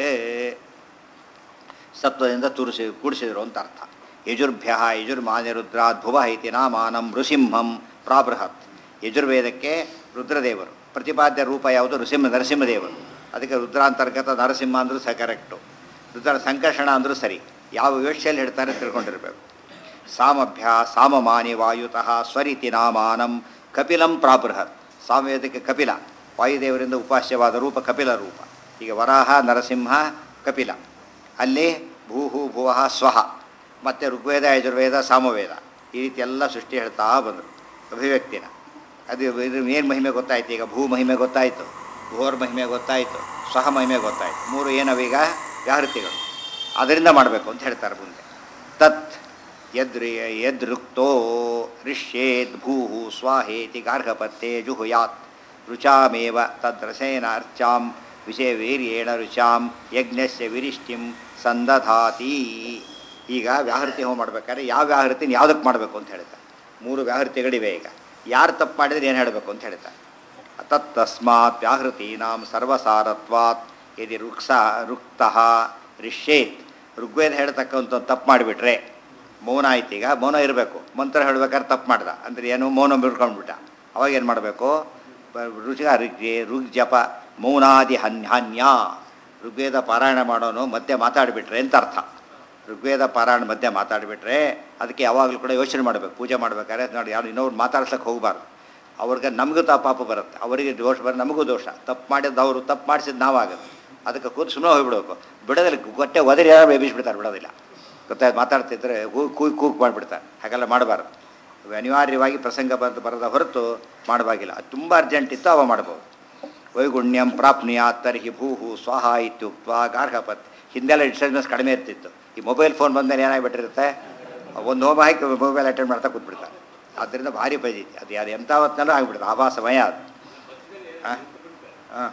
ಸತ್ವದಿಂದ ತುರಿಸಿ ಕೂಡಿಸಿದರು ಅಂತ ಅರ್ಥ ಯಜುರ್ಭ್ಯ ಯಜುರ್ಮಾನಿರುದ್ರಾತ್ ಭುವ ಇತಿ ನಾಮಾನಂ ನೃಸಿಂಹಂ ಪ್ರಾಬೃಹತ್ ಯಜುರ್ವೇದಕ್ಕೆ ರುದ್ರದೇವರು ಪ್ರತಿಪಾದ್ಯ ರೂಪ ಯಾವುದು ನೃಸಿಂಹ ನರಸಿಂಹದೇವರು ಅದಕ್ಕೆ ರುದ್ರಾಂತರ್ಗತ ನರಸಿಂಹ ಅಂದರೂ ಸಹ ಕರೆಕ್ಟು ರುದ್ರ ಸಂಕರ್ಷಣ ಅಂದರೂ ಸರಿ ಯಾವ ವಿವಕ್ಷೆಯಲ್ಲಿ ಹೇಳ್ತಾರೆ ತಿಳ್ಕೊಂಡಿರಬೇಕು ಸಾಮಭ್ಯ ಸಾಮಮಾನಿ ವಾಯುತಃ ಸ್ವರಿತಿ ನಾಮಾನಂ ಕಪಿಲಂ ಪ್ರಾಬೃಹತ್ ಸಾಮವೇದಕ್ಕೆ ಕಪಿಲ ವಾಯುದೇವರಿಂದ ಉಪಾಸ್ಯವಾದ ರೂಪ ಕಪಿಲ ರೂಪ ಈಗ ವರಾಹ ನರಸಿಂಹ ಕಪಿಲ ಅಲ್ಲಿ ಭೂಹು ಭುವಃ ಸ್ವಹ ಮತ್ತು ಋಗ್ವೇದ ಯಜುರ್ವೇದ ಸಾಮವೇದ ಈ ರೀತಿ ಎಲ್ಲ ಸೃಷ್ಟಿ ಹೇಳ್ತಾ ಬಂದರು ಅಭಿವ್ಯಕ್ತಿನ ಅದು ಇದ್ರ ಏನು ಮಹಿಮೆ ಗೊತ್ತಾಯ್ತು ಈಗ ಭೂ ಮಹಿಮೆ ಗೊತ್ತಾಯಿತು ಭೂರ್ ಮಹಿಮೆ ಗೊತ್ತಾಯಿತು ಸ್ವಹ ಮಹಿಮೆ ಗೊತ್ತಾಯಿತು ಮೂರು ಏನವೀಗ ವ್ಯಾಹೃತಿಗಳು ಅದರಿಂದ ಮಾಡಬೇಕು ಅಂತ ಹೇಳ್ತಾರೆ ಮುಂದೆ ತತ್ ಯದ್ರಿ ಯದೃಕ್ತೋ ರಿಷ್ಯೇದ್ ಭೂಹು ಸ್ವಾಹೇತಿ ಗಾರ್ಹಪತ್ತೆ ಜುಹುಯಾತ್ ರುಚಾಮೇವ ತದ್ರಸೇನ ಅರ್ಚಾಂ ವಿಷಯ ವೀರ್ಯೇಣ ರುಚಾಂ ಯಜ್ಞಸ್ಯ ವಿರಿಷ್ಟಿಂ ಸಂದಧಾತಿ ಈಗ ವ್ಯಾಹೃತಿ ಹೋಮ ಮಾಡ್ಬೇಕಾದ್ರೆ ಯಾವ ವ್ಯಾಹೃತಿನ ಯಾವುದಕ್ಕೆ ಮಾಡಬೇಕು ಅಂತ ಹೇಳ್ತಾರೆ ಮೂರು ವ್ಯಾಹೃತಿಗಳಿವೆ ಈಗ ಯಾರು ತಪ್ಪು ಮಾಡಿದ್ರೆ ಏನು ಹೇಳಬೇಕು ಅಂತ ಹೇಳ್ತಾರೆ ತತ್ತಸ್ಮಾತ್ ವ್ಯಾಹೃತೀನಾಂ ಸರ್ವಸಾರತ್ವಾತ್ ಯದಿ ರುಕ್ಸ ರುಕ್ತಃ ರಿಷ್ಯೇತ್ ಋಗ್ವೇದ ಹೇಳ್ತಕ್ಕಂಥ ತಪ್ಪು ಮಾಡಿಬಿಟ್ರೆ ಮೌನ ಆಯ್ತು ಈಗ ಮೌನ ಇರಬೇಕು ಮಂತ್ರ ಹೇಳ್ಬೇಕಾದ್ರೆ ತಪ್ಪು ಮಾಡ್ದ ಅಂದರೆ ಏನು ಮೌನ ಬಿಡ್ಕೊಂಡ್ಬಿಟ್ಟ ಅವಾಗ ಏನು ಮಾಡಬೇಕು ರುಚಿಗ ಋಗ್ಜೆ ಋಗ್ ಜಪ ಮೌನಾದಿ ಹನ್ ಹನ್ಯ ಋಗ್ವೇದ ಪಾರಾಯಣ ಮಾಡೋನು ಮಧ್ಯೆ ಮಾತಾಡಿಬಿಟ್ರೆ ಅಂತ ಅರ್ಥ ಋಗ್ವೇದ ಪಾರಾಯಣ ಮಧ್ಯೆ ಮಾತಾಡಿಬಿಟ್ರೆ ಅದಕ್ಕೆ ಯಾವಾಗಲೂ ಕೂಡ ಯೋಚನೆ ಮಾಡಬೇಕು ಪೂಜೆ ಮಾಡ್ಬೇಕಾದ್ರೆ ನೋಡಿ ಯಾರು ಇನ್ನೊಬ್ರು ಮಾತಾಡ್ಸಕ್ಕೆ ಹೋಗಬಾರ್ದು ಅವ್ರಿಗೆ ನಮಗೂ ತ ಪಾಪ ಬರುತ್ತೆ ಅವರಿಗೆ ದೋಷ ಬರ ನಮಗೂ ದೋಷ ತಪ್ಪು ಮಾಡಿದ್ದು ಅವರು ತಪ್ಪು ಮಾಡಿಸಿದ್ದು ನಾವಾಗುತ್ತೆ ಅದಕ್ಕೆ ಕೂತು ಸುಮ್ಮನೆ ಹೋಗ್ಬಿಡ್ಬೇಕು ಬಿಡೋದಿಲ್ಲ ಗೊಟ್ಟೆ ಒದರಿ ಯಾರು ಬೇಬಿಸ್ಬಿಡ್ತಾರೆ ಬಿಡೋದಿಲ್ಲ ಗೊತ್ತಾಯ್ತು ಮಾತಾಡ್ತಿದ್ರೆ ಹೂ ಕೂಗ್ ಕೂಗ್ ಮಾಡಿಬಿಡ್ತಾರೆ ಹಾಗೆಲ್ಲ ಮಾಡಬಾರ್ದು ಅನಿವಾರ್ಯವಾಗಿ ಪ್ರಸಂಗ ಬರೆದು ಬರದ ಹೊರತು ಮಾಡಬಾಗಿಲ್ಲ ಅದು ತುಂಬ ಅರ್ಜೆಂಟ್ ಇತ್ತು ಅವ ಮಾಡ್ಬೋದು ವೈಗುಣ್ಯಂ ಪ್ರಾಪ್ನುಯಾತ್ ತರ್ಹಿ ಭೂಹು ಸ್ವಾಹ ಇತ್ಯುಕ್ತ ಗಾರ್ಹಪತ್ ಹಿಂದೆಲ್ಲ ಡಿಸ್ಟರ್ಬೆನ್ಸ್ ಕಡಿಮೆ ಇರ್ತಿತ್ತು ಈ ಮೊಬೈಲ್ ಫೋನ್ ಬಂದ್ಮೇಲೆ ಏನಾಗ್ಬಿಟ್ಟಿರುತ್ತೆ ಒಂದು ಹೋಮ ಹಾಕಿ ಮೊಬೈಲ್ ಅಟೆಂಡ್ ಮಾಡ್ತಾ ಕೂತ್ಬಿಡ್ತಾರೆ ಆದ್ದರಿಂದ ಭಾರಿ ಪಜಿತಿ ಅದು ಅದು ಎಂಥ ಹೊತ್ತಿನಲ್ಲೂ ಆಗಿಬಿಡುತ್ತೆ ಆಭಾ ಸಮಯ ಅದು ಹಾಂ ಹಾಂ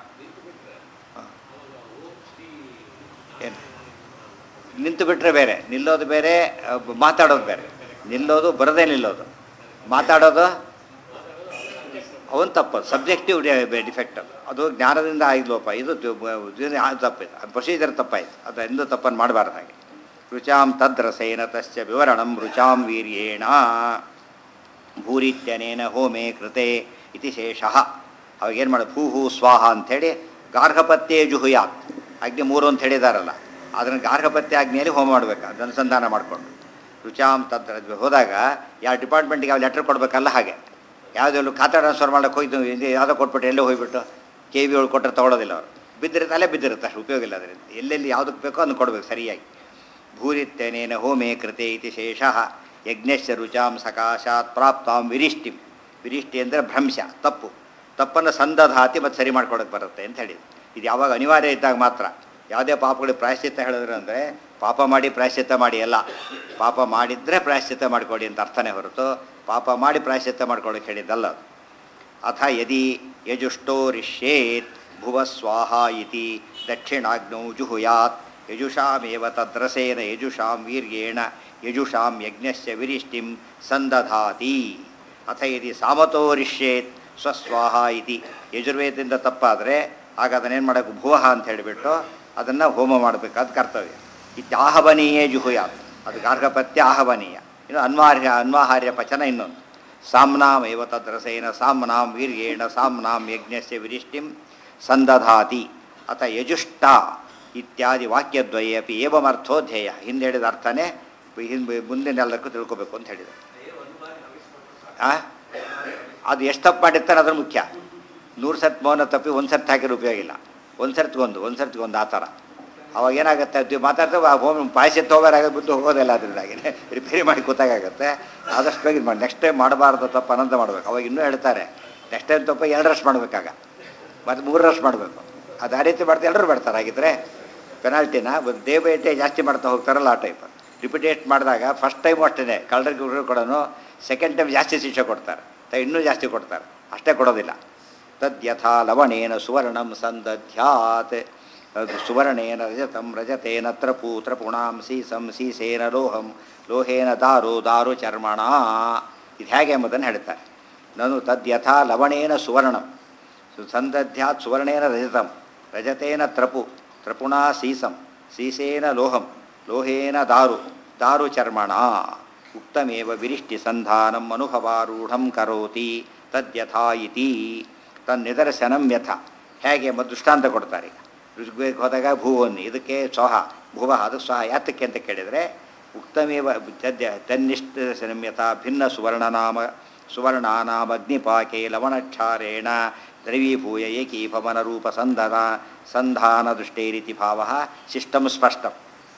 ಏನು ನಿಂತು ಬಿಟ್ಟರೆ ಬೇರೆ ನಿಲ್ಲೋದು ಬೇರೆ ಅಹ್, ಮಾತಾಡೋದು ಬೇರೆ ನಿಲ್ಲೋದು ಬರದೇ ನಿಲ್ಲೋದು ಮಾತಾಡೋದು ಅವನು ತಪ್ಪದು ಸಬ್ಜೆಕ್ಟಿವ್ ಡಿಫೆಕ್ಟ್ ಅದು ಅದು ಜ್ಞಾನದಿಂದ ಆಗಿದ್ಲೋಪ ಇದು ದು- ಬ- ಇದು ಆ ತಪ್ಪಿದೆ ಅದು ಪ್ರೊಸೀಜರ್ ತಪ್ಪಾಯ್ತು ಅದು ಎಂದೂ ತಪ್ಪನ್ನು ಮಾಡಬಾರ್ದು ಹಾಗೆ ರುಚಾಂ ತದ್ರಸೇನ ತಶ್ಚ ವಿವರಣಂ ರುಚಾಂ ವೀರ್ಯೇಣ ಭೂರಿತ್ಯನೇನ ಹೋಮೆ ಕೃತೆ ಇತಿ ಶೇಷಃ ಅವಾಗೇನು ಮಾಡ ಭೂಹು ಸ್ವಾಹ ಅಂಥೇಳಿ ಗಾರ್ಹಪತ್ಯೇ ಜುಹುಯಾತ್ ಅಗ್ನಿ ಮೂರು ಅಂತ ಹೇಳಿದಾರಲ್ಲ ಅದನ್ನು ಗಾರ್ಹಪತ್ಯ ಅಗ್ನಿಯಲ್ಲಿ ಹೋಮ ಮಾಡಬೇಕು ಅದು ಅನುಸಂಧಾನ ಮಾಡಿಕೊಂಡು ರುಚಾಂ ತದ್ರ ಹೋದಾಗ ಯಾವ ಡಿಪಾರ್ಟ್ಮೆಂಟ್ಗೆ ಯಾವ ಲೆಟ್ರ್ ಕೊಡಬೇಕಲ್ಲ ಹಾಗೆ ಯಾವುದೆಲ್ಲೂ ಖಾತಾ ಟ್ರಾನ್ಸ್ಫರ್ ಮಾಡೋಕೆ ಹೋಯ್ತು ಇದು ಯಾವುದೋ ಕೊಟ್ಬಿಟ್ಟು ಎಲ್ಲೋ ಹೋಗ್ಬಿಟ್ಟು ಕೆ ವಿ ಒಳಗೆ ಕೊಟ್ಟರೆ ತೊಗೊಳೋದಿಲ್ಲ ಅವರು ಬಿದ್ದಿರುತ್ತೆ ಅಲ್ಲೇ ಬಿದ್ದಿರುತ್ತೆ ಅಷ್ಟು ಉಪಯೋಗ ಇಲ್ಲ ಅದರಿಂದ ಎಲ್ಲೆಲ್ಲಿ ಯಾವುದಕ್ಕೆ ಬೇಕೋ ಅದನ್ನು ಕೊಡಬೇಕು ಸರಿಯಾಗಿ ಭೂರಿತ್ಯನೇನ ಹೋಮೆ ಕೃತೆ ಇತಿ ಶೇಷಃ ಯಜ್ಞಶ್ಚ ರುಚಾಂ ಸಕಾಶಾತ್ ಪ್ರಾಪ್ತಾಂ ವಿರಿಷ್ಟಿಂ ವಿರಿಷ್ಟಿ ಅಂದರೆ ಭ್ರಂಶ ತಪ್ಪು ತಪ್ಪನ್ನು ಸಂದಧಾತಿ ಮತ್ತು ಸರಿ ಮಾಡ್ಕೊಡಕ್ಕೆ ಬರುತ್ತೆ ಅಂತ ಹೇಳಿದ್ರು ಇದು ಯಾವಾಗ ಅನಿವಾರ್ಯ ಇದ್ದಾಗ ಮಾತ್ರ ಯಾವುದೇ ಪಾಪಗಳಿಗೆ ಪ್ರಾಯಶ್ಚಿತ್ತ ಹೇಳಿದ್ರು ಅಂದರೆ ಪಾಪ ಮಾಡಿ ಪ್ರಾಯಶ್ಚಿತ್ತ ಮಾಡಿ ಅಲ್ಲ ಪಾಪ ಮಾಡಿದರೆ ಪ್ರಾಯಶ್ಚಿತ್ತ ಮಾಡಿಕೊಡಿ ಅಂತ ಅರ್ಥನೇ ಹೊರತು ಪಾಪ ಮಾಡಿ ಪ್ರಾಯಶ್ಚಿತ್ತ ಮಾಡ್ಕೊಳಕ್ಕೆ ಹೇಳಿದ್ದಲ್ಲ ಅದು ಅಥ ಯದಿ ಯಜುಷ್ಟೋ ರಿಷ್ಯೇತ್ ಭುವ ಸ್ವಾಹ ಇತಿ ದಕ್ಷಿಣಾಗ್ನೌ ಜುಹುಯಾತ್ ಯಜುಷಾಮೇವ ತದ್ರಸೇನ ಯಜುಷಾಂ ವೀರ್ಯೇಣ ಯಜುಷಾಂ ಯಜ್ಞಸ್ಯ ವಿರಿಷ್ಟಿಂ ಸಂದಧಾತಿ ಅಥ ಯದಿ ಸಾಮತೋ ರಿಷ್ಯೇತ್ ಸ್ವಸ್ವಾಹ ಇತಿ ಯಜುರ್ವೇದದಿಂದ ತಪ್ಪಾದರೆ ಆಗ ಅದನ್ನೇನು ಮಾಡೋಕ್ಕೆ ಭುವಃ ಅಂತ ಹೇಳಿಬಿಟ್ಟು ಅದನ್ನು ಹೋಮ ಮಾಡಬೇಕಾದ ಕರ್ತವ್ಯ ಇತ್ಯಾಹವನೀಯೇ ಜುಹುಯಾತ್ ಅದು ಗಾರ್ಹಪತ್ಯ ಆಹವನೀಯ ಇನ್ನು ಅನ್ವಾರ್ಯ ಅನ್ವಾಹಾರ್ಯ ಪಚನ ಇನ್ನೊಂದು ಸಾಮ್ನಾಂ ಏವ ತದ್ರಸೇನ ಸಾಮ್ನಾಂ ವೀರ್ಯೇಣ ಸಾಮ್ನಾಂ ಯಜ್ಞಸ್ಯ ವಿರಿಷ್ಟಿಂ ಸಂದಧಾತಿ ಅಥ ಯಜುಷ್ಟ ಇತ್ಯಾದಿ ವಾಕ್ಯದ್ವಯ ಅಪಿ ಏವಮರ್ಥೋ ಧ್ಯೇಯ ಹಿಂದೆ ಹೇಳಿದ ಅರ್ಥನೇ ಹಿಂದೆ ಮುಂದಿನೆಲ್ಲಕ್ಕೂ ತಿಳ್ಕೊಬೇಕು ಅಂತ ಹೇಳಿದರು ಆ ಅದು ಎಷ್ಟು ತಪ್ಪು ಮಾಡಿರ್ತಾರೆ ಅದ್ರ ಮುಖ್ಯ ನೂರು ಸರ್ತಿ ಮೌನ ತಪ್ಪಿ ಒಂದು ಸರ್ತಿ ಹಾಕಿರೋ ಉಪಯೋಗ ಇಲ್ಲ ಒಂದು ಸರ್ತಿಗೊಂದು ಒಂದು ಸರ್ತಿಗೊಂದು ಆ ಥರ ಅವಾಗ ಏನಾಗುತ್ತೆ ಅದು ಮಾತಾಡ್ತೇವೆ ಆ ಹೋಮ್ ಪಾಯಸ ತೊಗೋಬಾರಾಗ ಬಿದ್ದು ಹೋಗೋದಿಲ್ಲ ಅದರಿಂದಾಗಿ ರಿಪೇರಿ ಮಾಡಿ ಕೂತಾಗುತ್ತೆ ಆದಷ್ಟು ಬೇಗ ಇದು ಮಾಡಿ ನೆಕ್ಸ್ಟ್ ಟೈಮ್ ಮಾಡಬಾರ್ದು ತಪ್ಪು ಅನಂತ ಮಾಡಬೇಕು ಅವಾಗ ಇನ್ನೂ ಹೇಳ್ತಾರೆ ನೆಕ್ಸ್ಟ್ ಟೈಮ್ ತಪ್ಪ ಎರಡರಷ್ಟು ಮಾಡಬೇಕಾಗ ಮತ್ತು ಮೂರರಷ್ಟು ಮಾಡಬೇಕು ಅದು ಆ ರೀತಿ ಮಾಡ್ತಾ ಎಲ್ಲರೂ ಮಾಡ್ತಾರೆ ಹಾಗಿದ್ರೆ ಪೆನಾಲ್ಟಿನ ಡೇ ಬೈ ಡೇ ಜಾಸ್ತಿ ಮಾಡ್ತಾ ಹೋಗ್ತಾರಲ್ಲ ಆ ಟೈಪ್ ರಿಪಿಟೇಟ್ ಮಾಡಿದಾಗ ಫಸ್ಟ್ ಟೈಮ್ ಅಷ್ಟೇ ಕಳ್ಳರಿಗೆ ಕೂಡ ಸೆಕೆಂಡ್ ಟೈಮ್ ಜಾಸ್ತಿ ಶಿಕ್ಷೆ ಕೊಡ್ತಾರೆ ತ ಇನ್ನೂ ಜಾಸ್ತಿ ಕೊಡ್ತಾರೆ ಅಷ್ಟೇ ಕೊಡೋದಿಲ್ಲ ತದ್ಯಥಾ ಲವಣೇನ ಸುವರ್ಣಂ ಸಂದಧ್ಯಾತ್ ಅದು ಸುವರ್ಣೇನ ರಜತಂ ರಜತೇನ ತ್ರಪು ತ್ರಪುಣಾಂ ಸೀಸಂ ಸೀಸೇನ ಲೋಹಂ ಲೋಹೇನ ದಾರು ದಾರು ಚರ್ಮಣ ಇದು ಹೇಗೆ ಎಂಬುದನ್ನು ಹೇಳ್ತಾರೆ ನಾನು ತದ್ಯಥಾ ಲವಣೇನ ಸುವರ್ಣಂ ಸು- ಸಂದಧ್ಯಾತ್ ಸುವರ್ಣೇನ ರಜತಂ ರಜತೇನ ತ್ರಪು ತ್ರಪುಣಾ ಸೀಸಂ ಸೀಸೇನ ಲೋಹಂ ಲೋಹೇನ ದಾರು ದಾರು ಚರ್ಮಣ ಉಕ್ತಮೇವ ವಿರಿಷ್ಟಿ ಸಂಧಾನಂ ಅನುಭವಾರೂಢಂ ಕರೋತಿ ತದ್ಯಥಾ ಇತಿ ತನ್ನಿದರ್ಶನಂ ಯಥ ಹೇಗೆ ಎಂಬ ದೃಷ್ಟಾಂತ ಕೊಡ್ತಾರೆ ಈಗ ಋಗ್ವೇದಕ್ಕೆ ಹೋದಾಗ ಭೂವನ್ನಿ ಇದಕ್ಕೆ ಸ್ವಹ ಭುವ ಅದು ಸ್ವಹ ಯಾತಕ್ಕೆ ಅಂತ ಕೇಳಿದರೆ ಉಕ್ತಮೇವ ತದ್ಯ ತನ್ನಿಷ್ಠ ಯಥಾ ಭಿನ್ನ ಸುವರ್ಣನಾಮ ಸುವರ್ಣಾನಾಮಗ್ನಿಪಾಕೆ ಲವಣಕ್ಷಾರೇಣ ದ್ರವೀಭೂಯ ಏಕೀಭವನ ರೂಪ ಸಂಧನ ಸಂಧಾನ ದೃಷ್ಟೇರಿತಿ ಭಾವ ಶಿಷ್ಟಂ ಸ್ಪಷ್ಟಂ